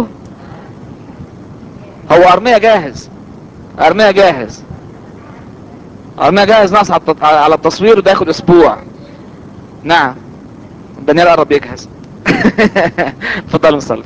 A: هو ارميه جاهز ارميه جاهز ارميه جاهز ناقص على الت- على التصوير وده ياخد اسبوع نعم دانيال قرب يجهز اتفضلوا نصلي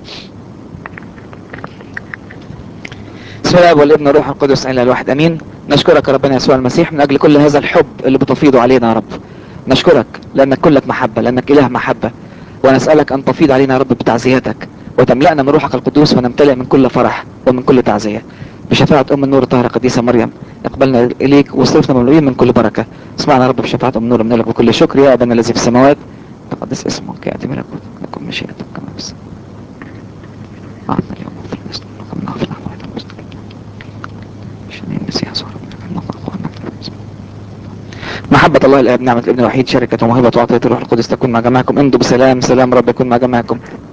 A: بسم الله والابن والروح القدس الا الواحد امين نشكرك يا ربنا يسوع المسيح من اجل كل هذا الحب اللي بتفيضه علينا يا رب نشكرك لانك كلك محبه لانك اله محبه ونسالك ان تفيض علينا يا رب بتعزيتك وتملأنا من روحك القدوس ونمتلئ من كل فرح ومن كل تعزيه بشفاعة أم النور الطاهرة قديسة مريم اقبلنا إليك واصرفنا مملوئين من كل بركة اسمعنا يا رب بشفاعة أم النور من لك بكل شكر يا أبانا الذي في السماوات تقدس اسمك يأتي ملكوتك لكم مشيئتك كما في السماء أعطنا اليوم وفرنا كما نغفر نحن أيضا المستقيم عشان المسيح صار محبة الله الآب نعمة الابن الوحيد شركة وموهبة وعطية الروح القدس تكون مع جماعكم امضوا بسلام سلام رب يكون مع جماعكم